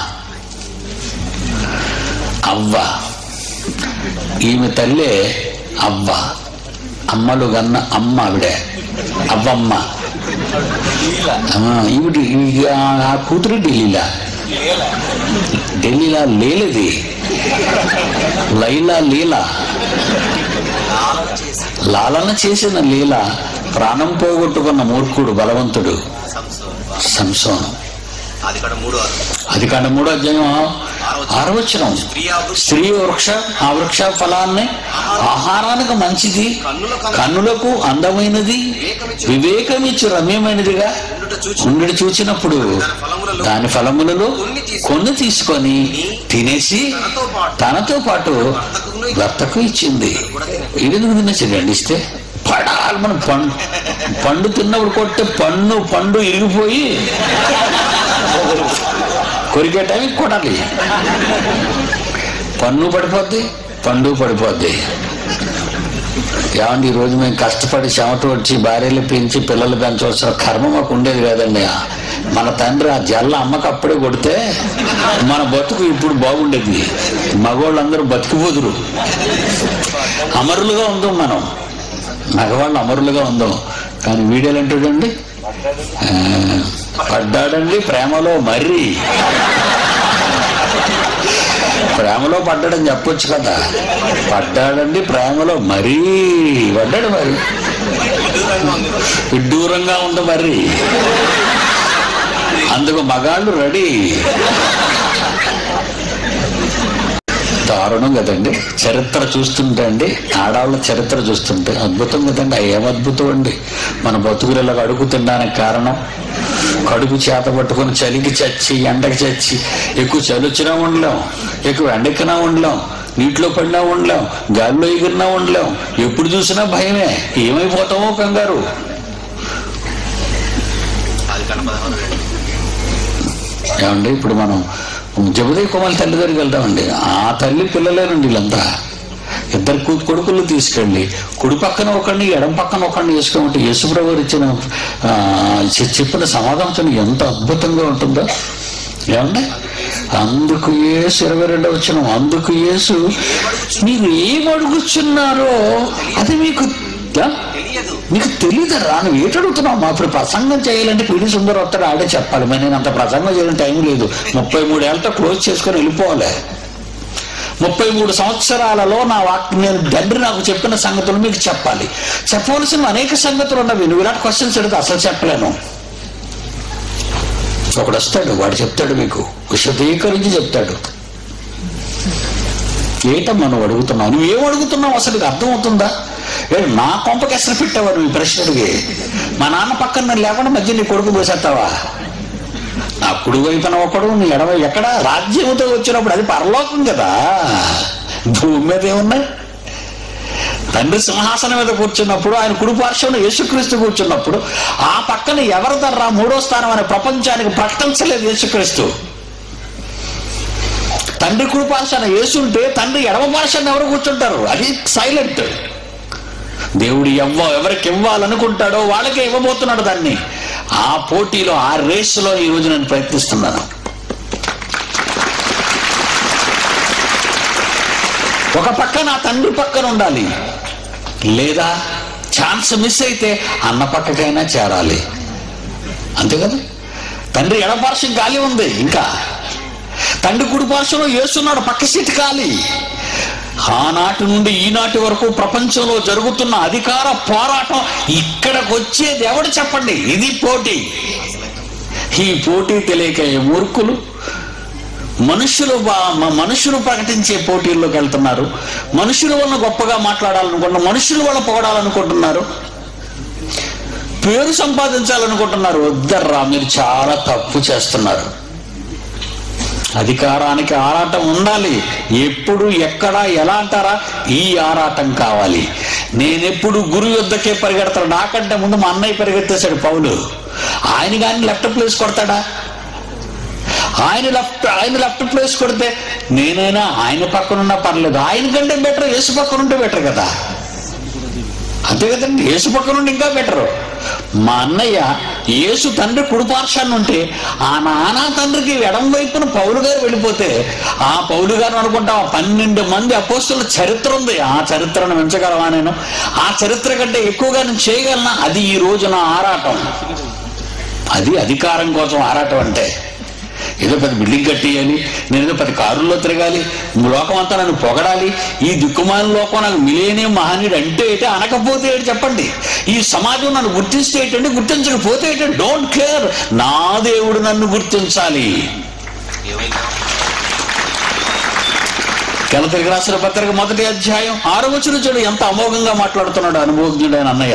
అవ్వ ఈమె తల్లే అవ్వ అమ్మలు గన్న అమ్మ ఆవిడే అవ్వమ్మ ఆ, ఈవిడ ఈ- ఆ- ఆ కూతురు ఢిల్లీలా ఢిల్లీలా లేలేది లైలా లీల లాలన చేసి లాలన చేసిన లీల ప్రాణం పోగొట్టుకున్న మూర్ఖుడు బలవంతుడు సంసోను సంసోను అది కూడా మూడు ఆరు అది కాండ మూడో అధ్యాయం ఆరవచనం ప్రియా వృక్ష స్త్రీ వృక్ష ఆ వృక్ష ఫలాన్ని ఆహారానికి మంచిది కన్నుల కన్నులకు అందమైనది వివేకమిచ్చు రమ్యమైనదిగా కన్నుట చూచి ఉండి చూచినప్పుడు తన ఫలములలో దాని ఫలములలో కొన్ని తీసుకొని కొన్ని తీసుకొని తినేసి తనతో పాటు తనతో పాటు భర్తకును భర్తకు ఇచ్చింది ఇది తినేసి ఇస్తే పడాలి మనం పండు పండు తిన్నప్పుడు కొట్టే పన్ను పండు ఇరిగిపోయి కొరికే టైంకి కొట్టాలి పన్ను పడిపోద్ది పండు పడిపోద్ది ఏమండి ఈరోజు మేము కష్టపడి చెమట వచ్చి భార్యలు పెంచి పిల్లలు పెంచవలసిన కర్మ మాకు ఉండేది కదండి మన తండ్రి ఆ జల్ల అమ్మకి అప్పుడే కొడితే మన బతుకు ఇప్పుడు బాగుండేది మగవాళ్ళందరూ బతికిపోదురు అమరులుగా ఉందాం మనం మగవాళ్ళు అమరులుగా ఉందాం కానీ వీడియోలు అంటాడండి ఆ, పడ్డాడండి ప్రేమలో మర్రి ప్రేమలో పడ్డాడని చెప్పొచ్చు కదా పడ్డాడండి ప్రేమలో మరీ పడ్డాడు మరి విడ్డూరంగా ఉంది మరి అందుకు మగాళ్ళు రెడీ దారుణం కదండి చరిత్ర చూస్తుంటే అండి ఆడవాళ్ళ చరిత్ర చూస్తుంటే అద్భుతం కదండి ఆ ఏం అద్భుతం అండి మన బతుకులు ఇలా అడుగు తినడానికి కారణం కడుపు చేత పట్టుకొని చలికి చచ్చి ఎండకి చచ్చి ఎక్కువ చలి వచ్చినా ఉండలేం ఎక్కువ ఎండెక్కినా ఉండలేం నీటిలో పడినా ఉండలేం గాలిలో ఎగిరినా ఉండలేం ఎప్పుడు చూసినా భయమే ఏమైపోతామో కంగారు అది కన్నా పదహారు రెండు ఏమండి ఇప్పుడు మనం జబుదయ్య కుమార్ తల్లి దగ్గరికి వెళ్తామండి ఆ తల్లి పిల్లలేనండి వీళ్ళంతా ఇద్దరు కూ- కొడుకులు తీసుకెళ్ళి కుడి పక్కన ఒకడిని ఎడం పక్కన ఒకడిని వేసుకోమంటే యేసుప్రభు గారు ఇచ్చిన ఆ, చె- చెప్పిన సమాధానం ఎంత అద్భుతంగా ఉంటుందో ఏమండి అందుకు యేసు ఇరవై రెండవ వచ్చిన అందుకు యేసు మీరు ఏం అడుగుచున్నారో అది మీకు ఆ? తెలియదు నీకు తెలియదురా నువ్వు ఏటి అడుగుతున్నావు మా ఇప్పుడు ప్రసంగం చేయాలంటే పిడి సుందర వస్తాడు ఆడే చెప్పాలి మరి నేను అంత ప్రసంగం చేయడం టైం లేదు ముప్పై మూడేళ్లతో క్లోజ్ చేసుకొని వెళ్ళిపోవాలి ముప్పై మూడు సంవత్సరాలలో నా వాక్ నేను తండ్రి నాకు చెప్పిన సంగతులు మీకు చెప్పాలి చెప్పవలసిన అనేక సంగతులు ఉన్నవి నువ్వు ఇలాంటి క్వశ్చన్స్ అడిగితే అసలు చెప్పలేను ఒకడు వస్తాడు వాడు చెప్తాడు మీకు విశదీకరించి చెప్తాడు ఏటమ్మా నువ్వు అడుగుతున్నావు నువ్వు ఏం అడుగుతున్నావు అసలు నీకు అర్థమవుతుందా ఏ నా కొంపకి ఎసరు పెట్టావా నువ్వు ఈ ప్రశ్నడికి మా నాన్న పక్కన నన్ను లేకుండా మధ్య నీ కొడుకు పోసేస్తావా నా కుడి వైపున ఒకడు నీ ఎడవ ఎక్కడ రాజ్యముతో వచ్చినప్పుడు అది పరలోకం కదా భూమి మీద ఏమున్నాయి తండ్రి సింహాసనం మీద కూర్చున్నప్పుడు ఆయన కుడి పార్శ్వన యేసుక్రీస్తు కూర్చున్నప్పుడు ఆ పక్కన ఎవరి దర్రా మూడో స్థానం అనే ప్రపంచానికి ప్రకటించలేదు యేసుక్రీస్తు తండ్రి కుడి పార్శ్వన యేసుంటే తండ్రి ఎడమ పార్శ్వన ఎవరు కూర్చుంటారు అది సైలెంట్ దేవుడు ఎవ్వ ఎవరికి ఇవ్వాలనుకుంటాడో వాళ్ళకే ఇవ్వబోతున్నాడు దాన్ని ఆ పోటీలో ఆ రేసులో ఈ రోజు నేను ప్రయత్నిస్తున్నాను ఒక పక్క నా తండ్రి పక్కన ఉండాలి లేదా ఛాన్స్ మిస్ అయితే అన్న పక్కకైనా చేరాలి అంతే కదా తండ్రి ఎడపార్శ్వం ఖాళీ ఉంది ఇంకా తండ్రి కుడి పార్శ్వంలో ఏస్తున్నాడు పక్క సీటు ఖాళీ ఆనాటి నుండి ఈనాటి వరకు ప్రపంచంలో జరుగుతున్న అధికార పోరాటం ఇక్కడికి వచ్చేది ఎవడు చెప్పండి ఇది పోటీ ఈ పోటీ తెలియక ఈ మూర్ఖులు మనుషులు బా- మ- మనుషులు ప్రకటించే పోటీల్లోకి వెళ్తున్నారు మనుషుల వల్ల గొప్పగా మాట్లాడాలనుకుంటున్నారు మనుషుల వల్ల పొగడాలనుకుంటున్నారు పేరు సంపాదించాలనుకుంటున్నారు వద్దర్రా మీరు చాలా తప్పు చేస్తున్నారు అధికారానికి ఆరాటం ఉండాలి ఎప్పుడు ఎక్కడ ఎలా అంటారా ఈ ఆరాటం కావాలి నేనెప్పుడు గురు యుద్ధకే పరిగెడతాడు నాకంటే ముందు మా అన్నయ్య పరిగెత్తేశాడు పౌలు ఆయన కానీ లెఫ్ట్ ప్లేస్ కొడతాడా ఆయన లెఫ్ట్ ఆయన లెఫ్ట్ ప్లేస్ కొడితే నేనైనా ఆయన పక్కనున్నా పర్లేదు ఆయన కంటే బెటర్ యేసు పక్కన ఉంటే బెటర్ కదా అంతే కదండి యేసు పక్కన ఉంటే ఇంకా బెటర్ మా అన్నయ్య యేసు తండ్రి కుడిపార్శాన్ని ఉంటే ఆ నానా తండ్రికి ఎడం వైపున పౌలు గారు వెళ్ళిపోతే ఆ పౌలు గారు అనుకుంటాం పన్నెండు మంది అపోస్తుల చరిత్ర ఉంది ఆ చరిత్రను పెంచగలవా నేను ఆ చరిత్ర కంటే ఎక్కువగా నేను చేయగలనా అది ఈ రోజు నా ఆరాటం అది అధికారం కోసం ఆరాటం అంటే ఏదో పెద్ద బిల్డింగ్ కట్టేయాలి నేను ఏదో పెద్ద కారుల్లో తిరగాలి లోకం అంతా నన్ను పొగడాలి ఈ దిక్కుమాల లోకం నాకు మిలేనే మహనీయుడు అంటే ఏంటి అనకపోతే ఏంటి చెప్పండి ఈ సమాజం నన్ను గుర్తిస్తే ఏంటంటే గుర్తించకపోతే ఏంటంటే డోంట్ కేర్ నా దేవుడు నన్ను గుర్తించాలి ఏమైందా కెలతిరిగి రాసిన పత్రిక మొదటి అధ్యాయం ఆరో వచ్చిన చూడు ఎంత అమోఘంగా మాట్లాడుతున్నాడు అనుభవజ్ఞుడైన అన్నయ్య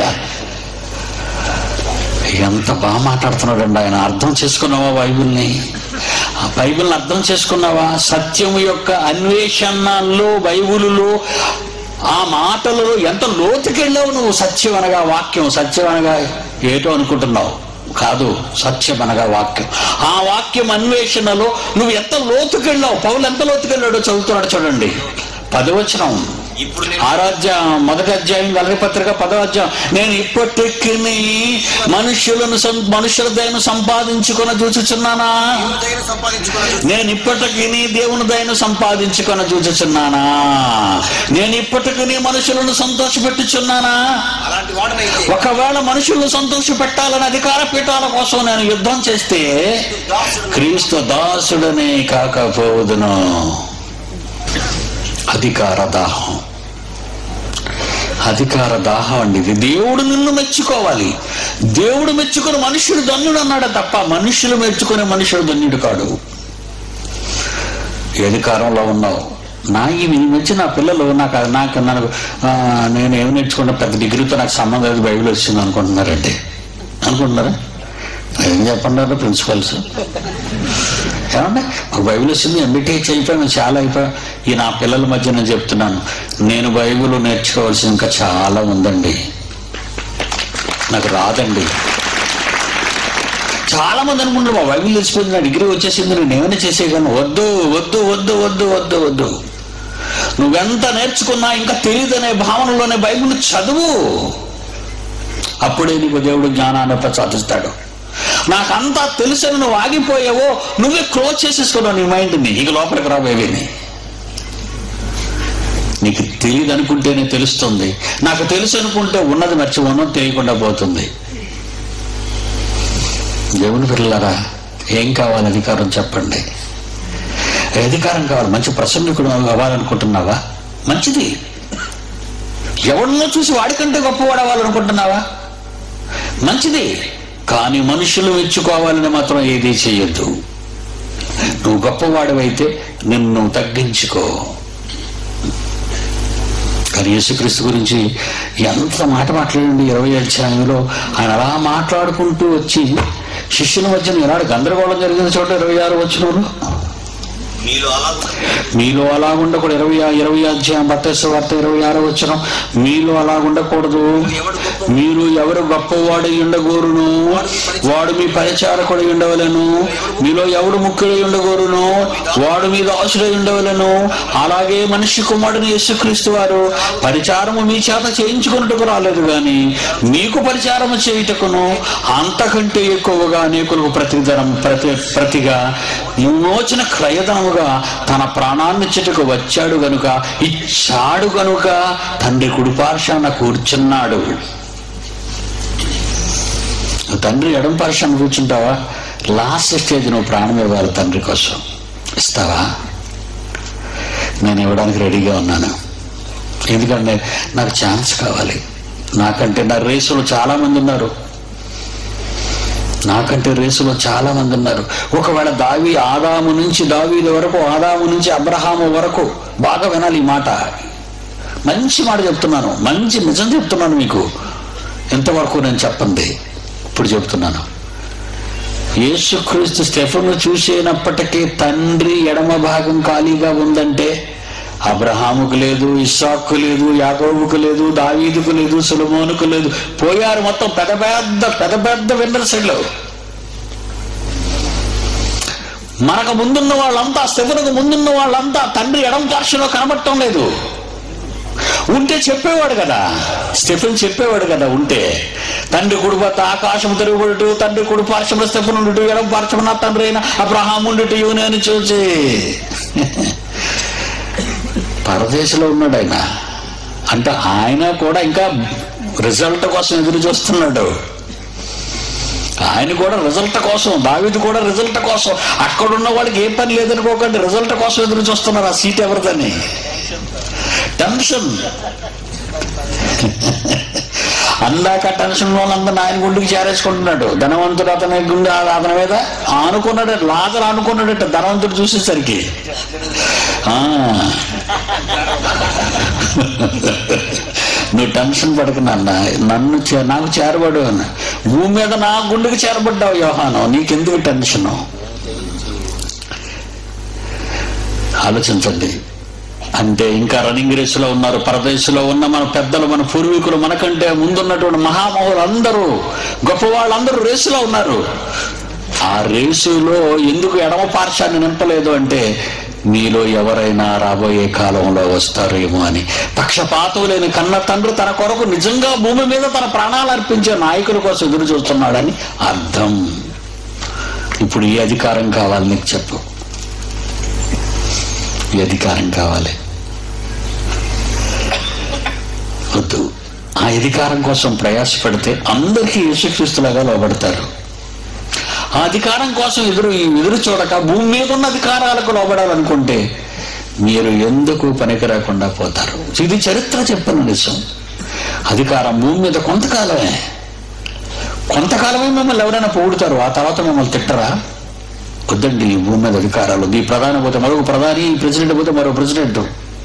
ఎంత బాగా మాట్లాడుతున్నాడండి ఆయన అర్థం చేసుకున్నావా బైబిల్ని ఆ బైబిల్ని అర్థం చేసుకున్నావా సత్యము యొక్క అన్వేషణలో బైబిలులో ఆ మాటలలో ఎంత లోతుకెళ్ళావు నువ్వు సత్యం అనగా వాక్యం సత్యం అనగా ఏటో అనుకుంటున్నావు కాదు సత్యం అనగా వాక్యం ఆ వాక్యం అన్వేషణలో నువ్వు ఎంత లోతుకెళ్ళావు పౌలు ఎంత లోతుకెళ్ళాడో చదువుతున్నాడు చూడండి పదవచనం ఇప్పుడు నేను ఆరాధ్య మొదటి అధ్యాయం గలరి పత్రిక పదవ అధ్యాయం నేను ఇప్పటికి మనుషులను సం- మనుషుల దయను సంపాదించుకొని చూచుచున్నానా దేవుని దయను సంపాదించుకోవాలి నేను ఇప్పటికి దేవుని దయను సంపాదించుకొని చూచుచున్నానా నేను ఇప్పటికి మనుషులను సంతోషపెట్టుచున్నానా అలాంటి వాడనైతే ఒకవేళ మనుషులను సంతోష పెట్టాలని అధికార పీఠాల కోసం నేను యుద్ధం చేస్తే దాసుడు క్రీస్తు దాసుడనే కాకపోదును అధికార దాహం అధికార దాహం అండి ఇది దేవుడు నిన్ను మెచ్చుకోవాలి దేవుడు మెచ్చుకుని మనుషుడు ధన్యుడు అన్నాడు తప్ప మనుషులు మెచ్చుకునే మనుషుడు ధన్యుడు కాడు ఈ అధికారంలో ఉన్నావు నా ఇవి వచ్చి నా పిల్లలు నాకు నాకు నాకు ఆ, నేను ఏమి నేర్చుకున్నా పెద్ద డిగ్రీతో నాకు సంబంధం లేదు బైబిల్ వచ్చింది అనుకుంటున్నారంటే అనుకుంటున్నారా ఏం చెప్పన్నారు ప్రిన్సిపల్స్ ఏమంటే ఒక బైబిల్ వచ్చింది ఎంబీటీహెచ్ అయిపోయాను చాలా అయిపోయాను ఈ నా పిల్లల మధ్య నేను చెప్తున్నాను నేను బైబిల్ నేర్చుకోవాల్సింది ఇంకా చాలా ఉందండి నాకు రాదండి చాలా మంది అనుకుంటారు మా బైబిల్ తెలిసిపోయింది నా డిగ్రీ వచ్చేసింది నేను ఏమైనా చేసేయగలను వద్దు వద్దు వద్దు వద్దు వద్దు వద్దు నువ్వెంత నేర్చుకున్నా ఇంకా తెలియదనే భావనలోనే బైబిల్ చదువు అప్పుడే నీకు దేవుడు జ్ఞానాన్ని ప్రసాదిస్తాడు నాకంతా తెలుసని నువ్వు ఆగిపోయావో నువ్వే క్లోజ్ చేసేసుకున్నావు నీ మైండ్ని ఇక లోపలికి రాబోయేవి నీకు తెలియదు అనుకుంటేనే తెలుస్తుంది నాకు తెలుసు అనుకుంటే ఉన్నది మర్చిపోను తెలియకుండా పోతుంది దేవుని పిల్లలారా ఏం కావాలి అధికారం చెప్పండి అధికారం కావాలి మంచి ప్రసంగికుడు అవ్వాలనుకుంటున్నావా మంచిది ఎవరినో చూసి వాడికంటే గొప్పవాడు అవ్వాలనుకుంటున్నావా మంచిది కానీ మనుషులు మెచ్చుకోవాలని మాత్రం ఏదీ చేయొద్దు నువ్వు గొప్పవాడివైతే నిన్ను తగ్గించుకో కానీ యేసుక్రీస్తు గురించి ఎంత మాట మాట్లాడండి ఇరవై అధ్యాయంలో ఆయన అలా మాట్లాడుకుంటూ వచ్చి శిష్యుల మధ్య ఈనాడు గందరగోళం జరిగిన చోట ఇరవై ఆరు వచ్చినప్పుడు మీలో అలా మీలో అలా ఉండకూడదు ఇరవై ఆ- ఇరవై అధ్యాయం బత్తేశ్వ వార్త ఇరవై ఆరో వచ్చిన మీలో అలా ఉండకూడదు ఎవడు గొప్ప మీరు ఎవరు గొప్పవాడై ఉండగోరును వాడు మీ పరిచారకుడై ఉండవలను మీలో ఎవడు ముఖ్యుడై ఉండగోరును వాడు మీ దాసుడై ఉండవలను అలాగే మనిషి కుమారుని యేసుక్రీస్తు వారు పరిచారము మీ చేత చేయించుకున్నట్టుకు రాలేదు గాని మీకు పరిచారము చేయుటకును అంతకంటే ఎక్కువగా అనేకులకు ప్రతిధనం ప్రతి ప్రతిగా విమోచన క్రయదనముగా తన ప్రాణాన్నిచ్చుటకు వచ్చాడు గనుక ఇచ్చాడు గనుక తండ్రి కుడిపార్శాన కూర్చున్నాడు తండ్రి ఎడం పార్శాన కూర్చుంటావా లాస్ట్ స్టేజ్ నువ్వు ప్రాణం ఇవ్వాలి తండ్రి కోసం ఇస్తావా నేను ఇవ్వడానికి రెడీగా ఉన్నాను ఎందుకంటే నాకు ఛాన్స్ కావాలి నాకంటే నా రేసులో చాలా మంది ఉన్నారు నాకంటే రేసులో చాలా మంది ఉన్నారు ఒకవేళ దావి ఆదాము నుంచి దావీల వరకు ఆదాము నుంచి అబ్రహాము వరకు బాగా వినాలి ఈ మాట మంచి మాట చెప్తున్నాను మంచి నిజం చెప్తున్నాను మీకు ఎంతవరకు నేను చెప్పండి ఇప్పుడు చెప్తున్నాను యేసుక్రీస్తు స్టెఫను చూసేనప్పటికీ తండ్రి ఎడమ భాగం ఖాళీగా ఉందంటే అబ్రహాముకు లేదు ఇస్సాకు లేదు యాకోబుకు లేదు దావీదుకు లేదు సులమోనుకు లేదు పోయారు మొత్తం పెద్ద పెద్ద పెద్ద పెద్ద విన్నర్సులు మనకు ముందున్న వాళ్ళంతా స్టెఫనుకు ముందున్న వాళ్ళంతా తండ్రి ఎడమ పార్శ్వలో కనబడటం లేదు ఉంటే చెప్పేవాడు కదా స్టెఫెన్ చెప్పేవాడు కదా ఉంటే తండ్రి కుడిపత ఆకాశం తిరుగుబడుతూ తండ్రి కుడి పార్శ్వమున స్టెఫెన్ ఉండుట ఎడమ పార్శ్వమున తండ్రి అయిన అబ్రహాం ఉండుట యువని అని చూసి పరదేశంలో ఉన్నాడు ఆయన అంటే ఆయన కూడా ఇంకా రిజల్ట్ కోసం ఎదురు చూస్తున్నాడు ఆయన కూడా రిజల్ట్ కోసం దావిది కూడా రిజల్ట్ కోసం అక్కడ ఉన్న వాళ్ళకి ఏ పని లేదనుకోకండి రిజల్ట్ కోసం ఎదురు చూస్తున్నారు ఆ సీట్ ఎవరిదని టెన్షన్ అందాక టెన్షన్ వాళ్ళందరూ ఆయన గుండెకి చేరేసుకుంటున్నాడు ధనవంతుడు అతని గుండె అతని మీద ఆనుకున్నాడు లాజర్ అనుకున్నాడట ధనవంతుడు చూసేసరికి ఆ. నువ్వు టెన్షన్ పడకు నాన్న నన్ను చే- నాకు చేరబడు అన్న భూమి మీద నా గుండెకి చేరబడ్డావు యోహాను నీకెందుకు టెన్షను ఆలోచించండి అంటే ఇంకా రన్నింగ్ రేసులో ఉన్నారు పరదేశంలో ఉన్న మన పెద్దలు మన పూర్వీకులు మనకంటే ముందున్నటువంటి మహామహులు అందరూ గొప్ప వాళ్ళందరూ రేసులో ఉన్నారు ఆ రేసులో ఎందుకు ఎడమ పార్శ్వాన్ని నింపలేదు అంటే మీలో ఎవరైనా రాబోయే కాలంలో వస్తారేమో అని పక్షపాతం లేని కన్న తండ్రి తన కొరకు నిజంగా భూమి మీద తన ప్రాణాలు అర్పించే నాయకుల కోసం ఎదురు చూస్తున్నాడని అర్థం ఇప్పుడు ఈ అధికారం కావాలి నీకు చెప్పు ఈ అధికారం కావాలి వద్దు ఆ అధికారం కోసం ప్రయాసపడితే అందరికీ యేసుక్రీస్తులాగా లోబడతారు ఆ అధికారం కోసం ఎదురు ఎదురు చూడక భూమి మీద ఉన్న అధికారాలకు లోబడాలనుకుంటే మీరు ఎందుకు పనికి రాకుండా పోతారు ఇది చరిత్ర చెప్పిన నిజం అధికారం భూమి మీద కొంతకాలమే కొంతకాలమే మిమ్మల్ని ఎవరైనా పొగుడుతారు ఆ తర్వాత మిమ్మల్ని తిట్టరా వద్దండి ఈ భూమి మీద అధికారాలు ఈ ప్రధాని పోతే మరొక ప్రధాని ఈ ప్రెసిడెంట్ పోతే మరో ప్రెసిడెంట్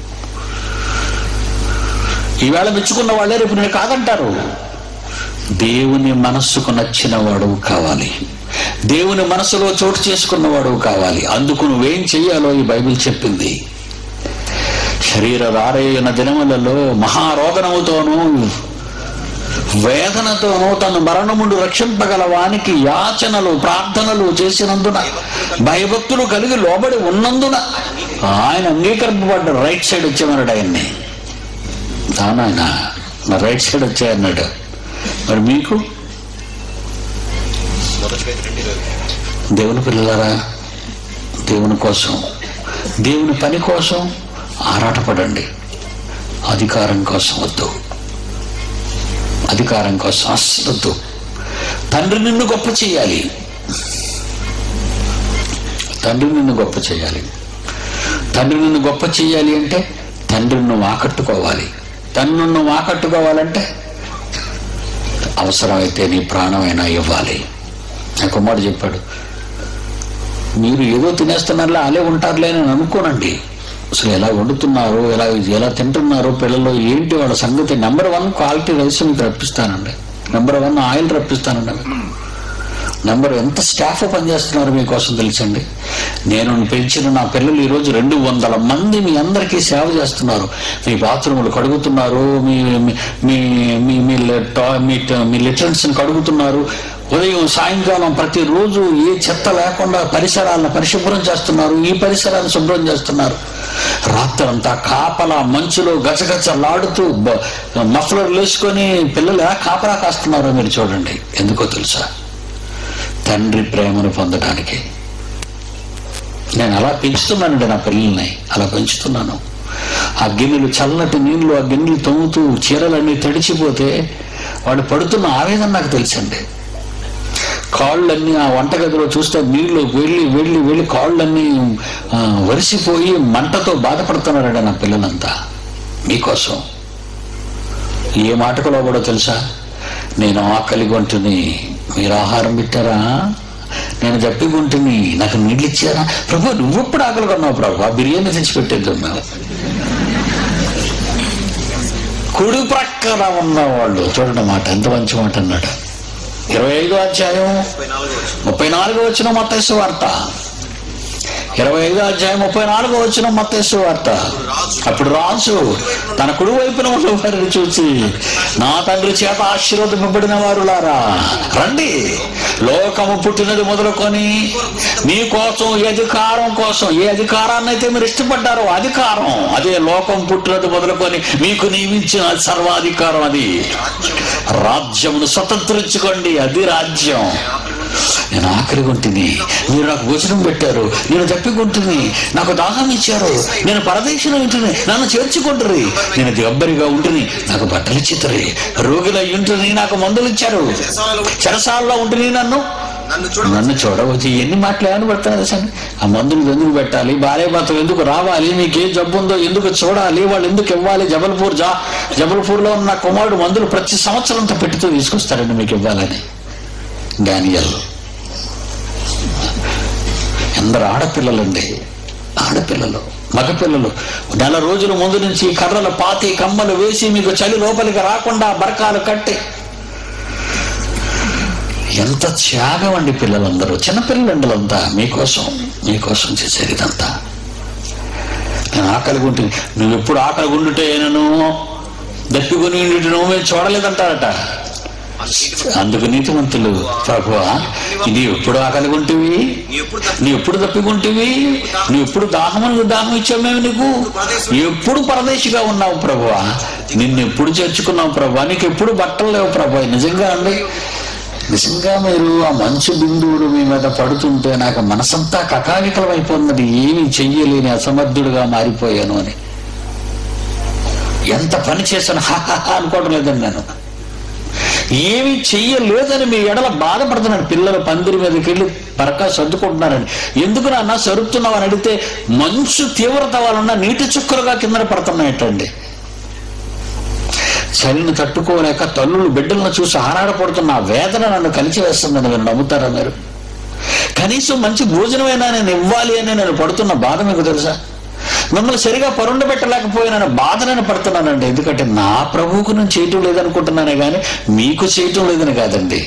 ఈవేళ మెచ్చుకున్న వాళ్ళే రేపు నేను కాదంటారు దేవుని మనస్సుకు నచ్చిన వాడు కావాలి దేవుని మనసులో చోటు చేసుకున్నవాడు కావాలి అందుకు నువ్వేం చెయ్యాలో ఈ బైబిల్ చెప్పింది శరీర రారేయన దినములలో మహారోదనముతోనూ వేదనతోనూ తను మరణముండు రక్షింపగల వానికి యాచనలు ప్రార్థనలు చేసినందున భయభక్తులు కలిగి లోబడి ఉన్నందున ఆయన అంగీకరింపబడ్డ రైట్ సైడ్ వచ్చేమన్నాడు ఆయన్ని తానాయన నా రైట్ సైడ్ వచ్చాయన్నాడు మరి మీకు మొదటి పేరు రెండు ఇరవై. దేవుని పిల్లలారా దేవుని కోసం దేవుని పని కోసం ఆరాటపడండి అధికారం కోసం వద్దు అధికారం కోసం అస్సలు వద్దు తండ్రి నిన్ను గొప్ప చేయాలి తండ్రి నిన్ను గొప్ప చేయాలి తండ్రి నిన్ను గొప్ప చేయాలి అంటే తండ్రిని నువ్వు ఆకట్టుకోవాలి తండ్రి నువ్వు ఆకట్టుకోవాలంటే అవసరమైతే నీ ప్రాణమైనా ఇవ్వాలి నా కుమారుడు చెప్పాడు మీరు ఏదో తినేస్తున్నారులే అలే ఉంటారులే అని అనుకోనండి అసలు ఎలా వండుతున్నారు ఎలా ఎలా తింటున్నారు పిల్లలు ఏంటి వాళ్ళ సంగతి నెంబర్ వన్ క్వాలిటీ రైస్ మీకు రప్పిస్తానండి నెంబర్ వన్ ఆయిల్ రప్పిస్తానండి మీకు నెంబర్ ఎంత స్టాఫ్ పనిచేస్తున్నారు మీకోసం తెలుసండి నేను పెంచిన నా పిల్లలు ఈరోజు రెండు వందల మంది మీ అందరికీ సేవ చేస్తున్నారు మీ బాత్రూములు కడుగుతున్నారు మీ మీ- మీ మీ మీ లె- మీ మీ లిటరన్స్ని కడుగుతున్నారు ఉదయం సాయంకాలం ప్రతిరోజు ఏ చెత్త లేకుండా పరిసరాలను పరిశుభ్రం చేస్తున్నారు ఈ పరిసరాలను శుభ్రం చేస్తున్నారు రాత్రంతా కాపలా మంచులో గచగచలాడుతూ బ- మఫ్లర్లు వేసుకొని పిల్లలు ఎలా కాపలా కాస్తున్నారో మీరు చూడండి ఎందుకో తెలుసా తండ్రి ప్రేమను పొందడానికి నేను అలా పెంచుతున్నానండి నా పిల్లల్ని అలా పెంచుతున్నాను ఆ గిన్నెలు చల్లటి నీళ్లు ఆ గిన్నెలు తొమ్ముతూ చీరలన్నీ తడిచిపోతే వాడు పడుతున్న ఆవేదన నాకు తెలుసండి కాళ్ళన్నీ ఆ వంటగదిలో చూస్తే నీళ్లు వెళ్ళి వెళ్ళి వెళ్ళి కాళ్ళన్నీ ఆ, వరిసిపోయి మంటతో బాధపడుతున్నారండి నా పిల్లలంతా మీకోసం ఏ మాటకు లోబడో తెలుసా నేను ఆకలి గొంటుని మీరు ఆహారం పెట్టారా నేను జప్పి గుంటుని నాకు నీళ్ళు ఇచ్చారా ప్రభు నువ్వు ఎప్పుడు ఆకలి కొన్నావు ప్రభు ఆ బిర్యానీ తెచ్చి పెట్టేద్దాం మేము కుడి ప్రక్కన ఉన్నవాళ్ళు చూడండి మాట ఎంత మంచి మాట అన్నాడు ఇరవై ఐదో అధ్యాయం ముప్పై నాలుగు వచ్చిన ముప్పై నాలుగో వచ్చిన మత్తేసు వార్త ఇరవై ఐదో అధ్యాయం ముప్పై నాలుగో వచ్చిన మత్తేసు వార్త అప్పుడు రాజు తన కుడి వైపున ఉన్న వారిని చూసి నా తండ్రి చేత ఆశీర్వదింపబడిన వారులారా రండి లోకము పుట్టినది మొదలుకొని మీ కోసం ఈ అధికారం కోసం ఏ అధికారాన్ని అయితే మీరు ఇష్టపడ్డారో అధికారం అదే లోకం పుట్టినది మొదలుకొని మీకు నియమించిన సర్వాధికారం అది రాజ్యమును స్వతంత్రించుకోండి అది రాజ్యం నేను ఆకలి ఉంటుంది మీరు నాకు భోజనం పెట్టారు నేను తప్పికుంటుంది నాకు దాహం ఇచ్చారు నేను పరదేశంలో ఉంటుంది నన్ను చేర్చుకుంటుంది నేను గబ్బరిగా ఉంటుంది నాకు బట్టలు ఇచ్చిద్దరు రోగిలో ఉంటుంది నాకు మందులు ఇచ్చారు చెరసాలలో చెరసాలలో ఉంటుంది నన్ను నన్ను చూడ నన్ను చూడవచ్చు ఎన్ని మాటలు ఏమని పెడతారు అసలు ఆ మందులు ఎందుకు పెట్టాలి భార్య భర్తలు ఎందుకు రావాలి మీకు ఏ జబ్బు ఉందో ఎందుకు చూడాలి వాళ్ళు ఎందుకు ఇవ్వాలి జబల్పూర్ జా జబల్పూర్లో ఉన్న కుమారుడు మందులు ప్రతి సంవత్సరంతో పెట్టుతూ తీసుకొస్తారండి మీకు ఇవ్వాలని డానియల్ ఎందరు ఆడపిల్లలండి ఆడపిల్లలు మగపిల్లలు నెల రోజుల ముందు నుంచి కర్రలు పాతి కమ్మలు వేసి మీకు చలి లోపలికి రాకుండా బరకాలు కట్టి ఎంత త్యాగం అండి పిల్లలందరూ చిన్నపిల్లలండి అంతా మీకోసం మీకోసం చేసేది ఇదంతా నేను ఆకలి గుంటి నువ్వు ఎప్పుడు ఆకలి గుండుటే నేను దప్పికొని ఉండి నువ్వే చూడలేదంటారట అందుకు నీతిమంతులు ప్రభువా ఇది ఎప్పుడు ఆకలి గుంటివి నీ ఎప్పుడు తప్పి నువ్వు ఎప్పుడు తప్పికుంటివి నువ్వు ఎప్పుడు దాహమని దాహం ఇచ్చావు మేము నీకు ఎప్పుడు పరదేశిగా ఉన్నావు ప్రభువా నిన్ను ఎప్పుడు చేర్చుకున్నావు ప్రభా నీకు ఎప్పుడు బట్టలు లేవు ప్రభా నిజంగా అండి నిజంగా మీరు ఆ మంచు బిందువులు మీ మీద పడుతుంటే నాకు మనసంతా కకావికలం అయిపోతున్నది ఏమీ చెయ్యలేని అసమర్థుడుగా మారిపోయాను అని ఎంత పని చేశాను హాహా అనుకోవడం లేదండి నేను ఏమీ చెయ్యలేదని మీ ఎడల బాధపడుతున్నాను పిల్లలు పందిరి మీదకి వెళ్ళి పరకా సర్దుకుంటున్నారని ఎందుకు నాన్న సరుకుతున్నావు అని అడిగితే మంచు తీవ్రత వలన నీటి చుక్కలుగా కింద పడుతున్నాయటండి చలిని తట్టుకోలేక తల్లులు బిడ్డలను చూసి ఆరాడపడుతున్న ఆ వేదన నన్ను కలిసి వేస్తుందని మీరు నమ్ముతారా మీరు కనీసం మంచి భోజనమైనా నేను ఇవ్వాలి అని నేను పడుతున్న బాధ మీకు తెలుసా మిమ్మల్ని సరిగా పరుండబెట్టలేకపోయిన బాధ నేను పడుతున్నానండి ఎందుకంటే నా ప్రభువుకు నేను చేయటం లేదనుకుంటున్నానే కానీ మీకు చేయటం లేదని కాదండి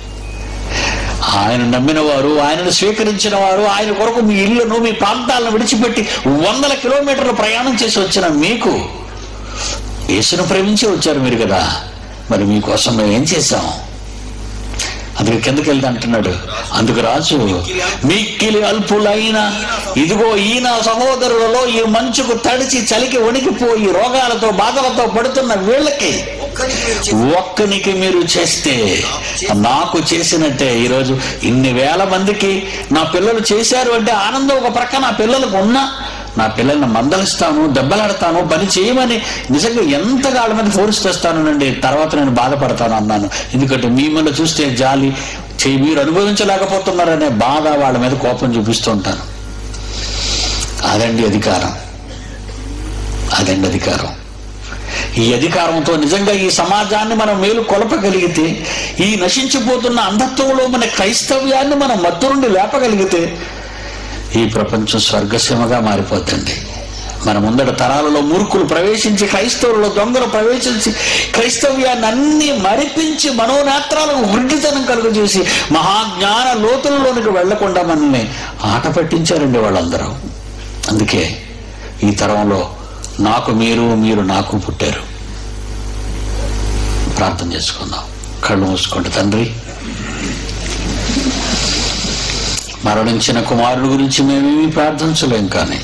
ఆయన నమ్మిన వారు ఆయనను స్వీకరించిన వారు ఆయన కొరకు మీ ఇల్లును మీ ప్రాంతాలను విడిచిపెట్టి వందల కిలోమీటర్లు ప్రయాణం చేసి వచ్చిన మీకు యేసును ప్రేమించి వచ్చారు మీరు కదా మరి మీకోసం మేము ఏం చేశాం అందుకు కిందకి వెళ్తా అంటున్నాడు అందుకు రాజు మిక్కిలి అల్పులైన ఇదిగో ఈయన సహోదరులలో ఈ మంచుకు తడిచి చలికి వణికిపోయి రోగాలతో బాధలతో పడుతున్న వీళ్ళకి ఒక్కరికి మీరు చేసిన ఒక్కనికి మీరు చేస్తే నాకు చేసినట్టే ఈరోజు ఇన్ని వేల మందికి నా పిల్లలు చేశారు అంటే ఆనందం ఒక ప్రక్క నా పిల్లలకు ఉన్నా నా పిల్లల్ని మందలిస్తాను దెబ్బలాడతాను పని చేయమని నిజంగా ఎంతగా వాళ్ళ మీద ఫోర్స్ తెస్తానండి తర్వాత నేను బాధపడతాను అన్నాను ఎందుకంటే మిమ్మల్ని చూస్తే జాలి చేయి మీరు అనుభవించలేకపోతున్నారనే బాధ వాళ్ళ మీద కోపం చూపిస్తూ ఉంటాను అదండి అధికారం అదండి అధికారం ఈ అధికారంతో నిజంగా ఈ సమాజాన్ని మనం మేలు కొలపగలిగితే ఈ నశించిపోతున్న అంధత్వంలో మన క్రైస్తవ్యాన్ని మనం మత్తు నుండి లేపగలిగితే ఈ ప్రపంచం స్వర్గసీమగా మారిపోతుంది మన ముందట తరాలలో మూర్ఖులు ప్రవేశించి క్రైస్తవులలో దొంగలు ప్రవేశించి క్రైస్తవ్యాన్ని అన్ని మరిపించి మనోనేత్రాలకు వృద్ధితనం కలుగజేసి మహాజ్ఞాన లోతుల్లోనికి వెళ్లకుండా మనల్ని ఆట పట్టించారండి వాళ్ళందరూ అందుకే ఈ తరంలో నాకు మీరు మీరు నాకు పుట్టారు ప్రార్థన చేసుకుందాం కళ్ళు మూసుకోండి తండ్రి మరణించిన కుమారుడు గురించి మేమేమీ ప్రార్థించలేం కానీ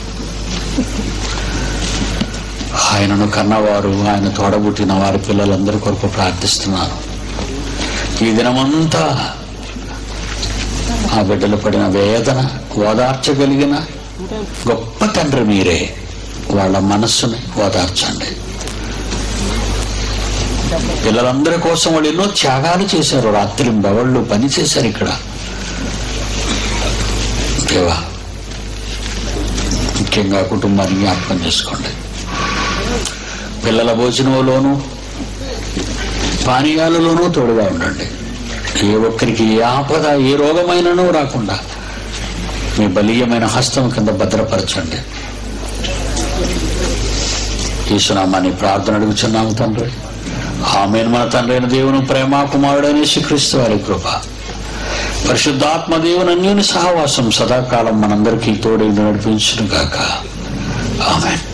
ఆయనను కన్నవారు ఆయన తోడబుట్టిన వారి పిల్లలందరి కొరకు ప్రార్థిస్తున్నాను ఈ దినమంతా ఆ బిడ్డలు పడిన వేదన ఓదార్చగలిగిన గొప్ప తండ్రి మీరే వాళ్ళ మనస్సుని ఓదార్చండి పిల్లలందరి కోసం వాళ్ళు ఎన్నో త్యాగాలు చేశారు రాత్రి బవళ్ళు పని చేశారు ఇక్కడ దేవా ముఖ్యంగా కుటుంబాన్ని జ్ఞాపకం చేసుకోండి పిల్లల భోజనంలోనూ పానీయాలలోనూ తోడుగా ఉండండి ఏ ఒక్కరికి ఏ ఆపద ఏ రోగమైనను రాకుండా మీ బలీయమైన హస్తం కింద భద్రపరచండి ఈశ్వనామాన్ని ప్రార్థన అడుగుచున్నాము తండ్రి ఆమెను మన తండ్రి అయిన దేవుని ప్రేమ కుమారుడైన శ్రీక్రీస్తు వారి కృప పరిశుద్ధాత్మ దేవుని అన్యోని సహవాసం సదాకాలం మనందరికీ తోడై నడిపించును గాక ఆమెన్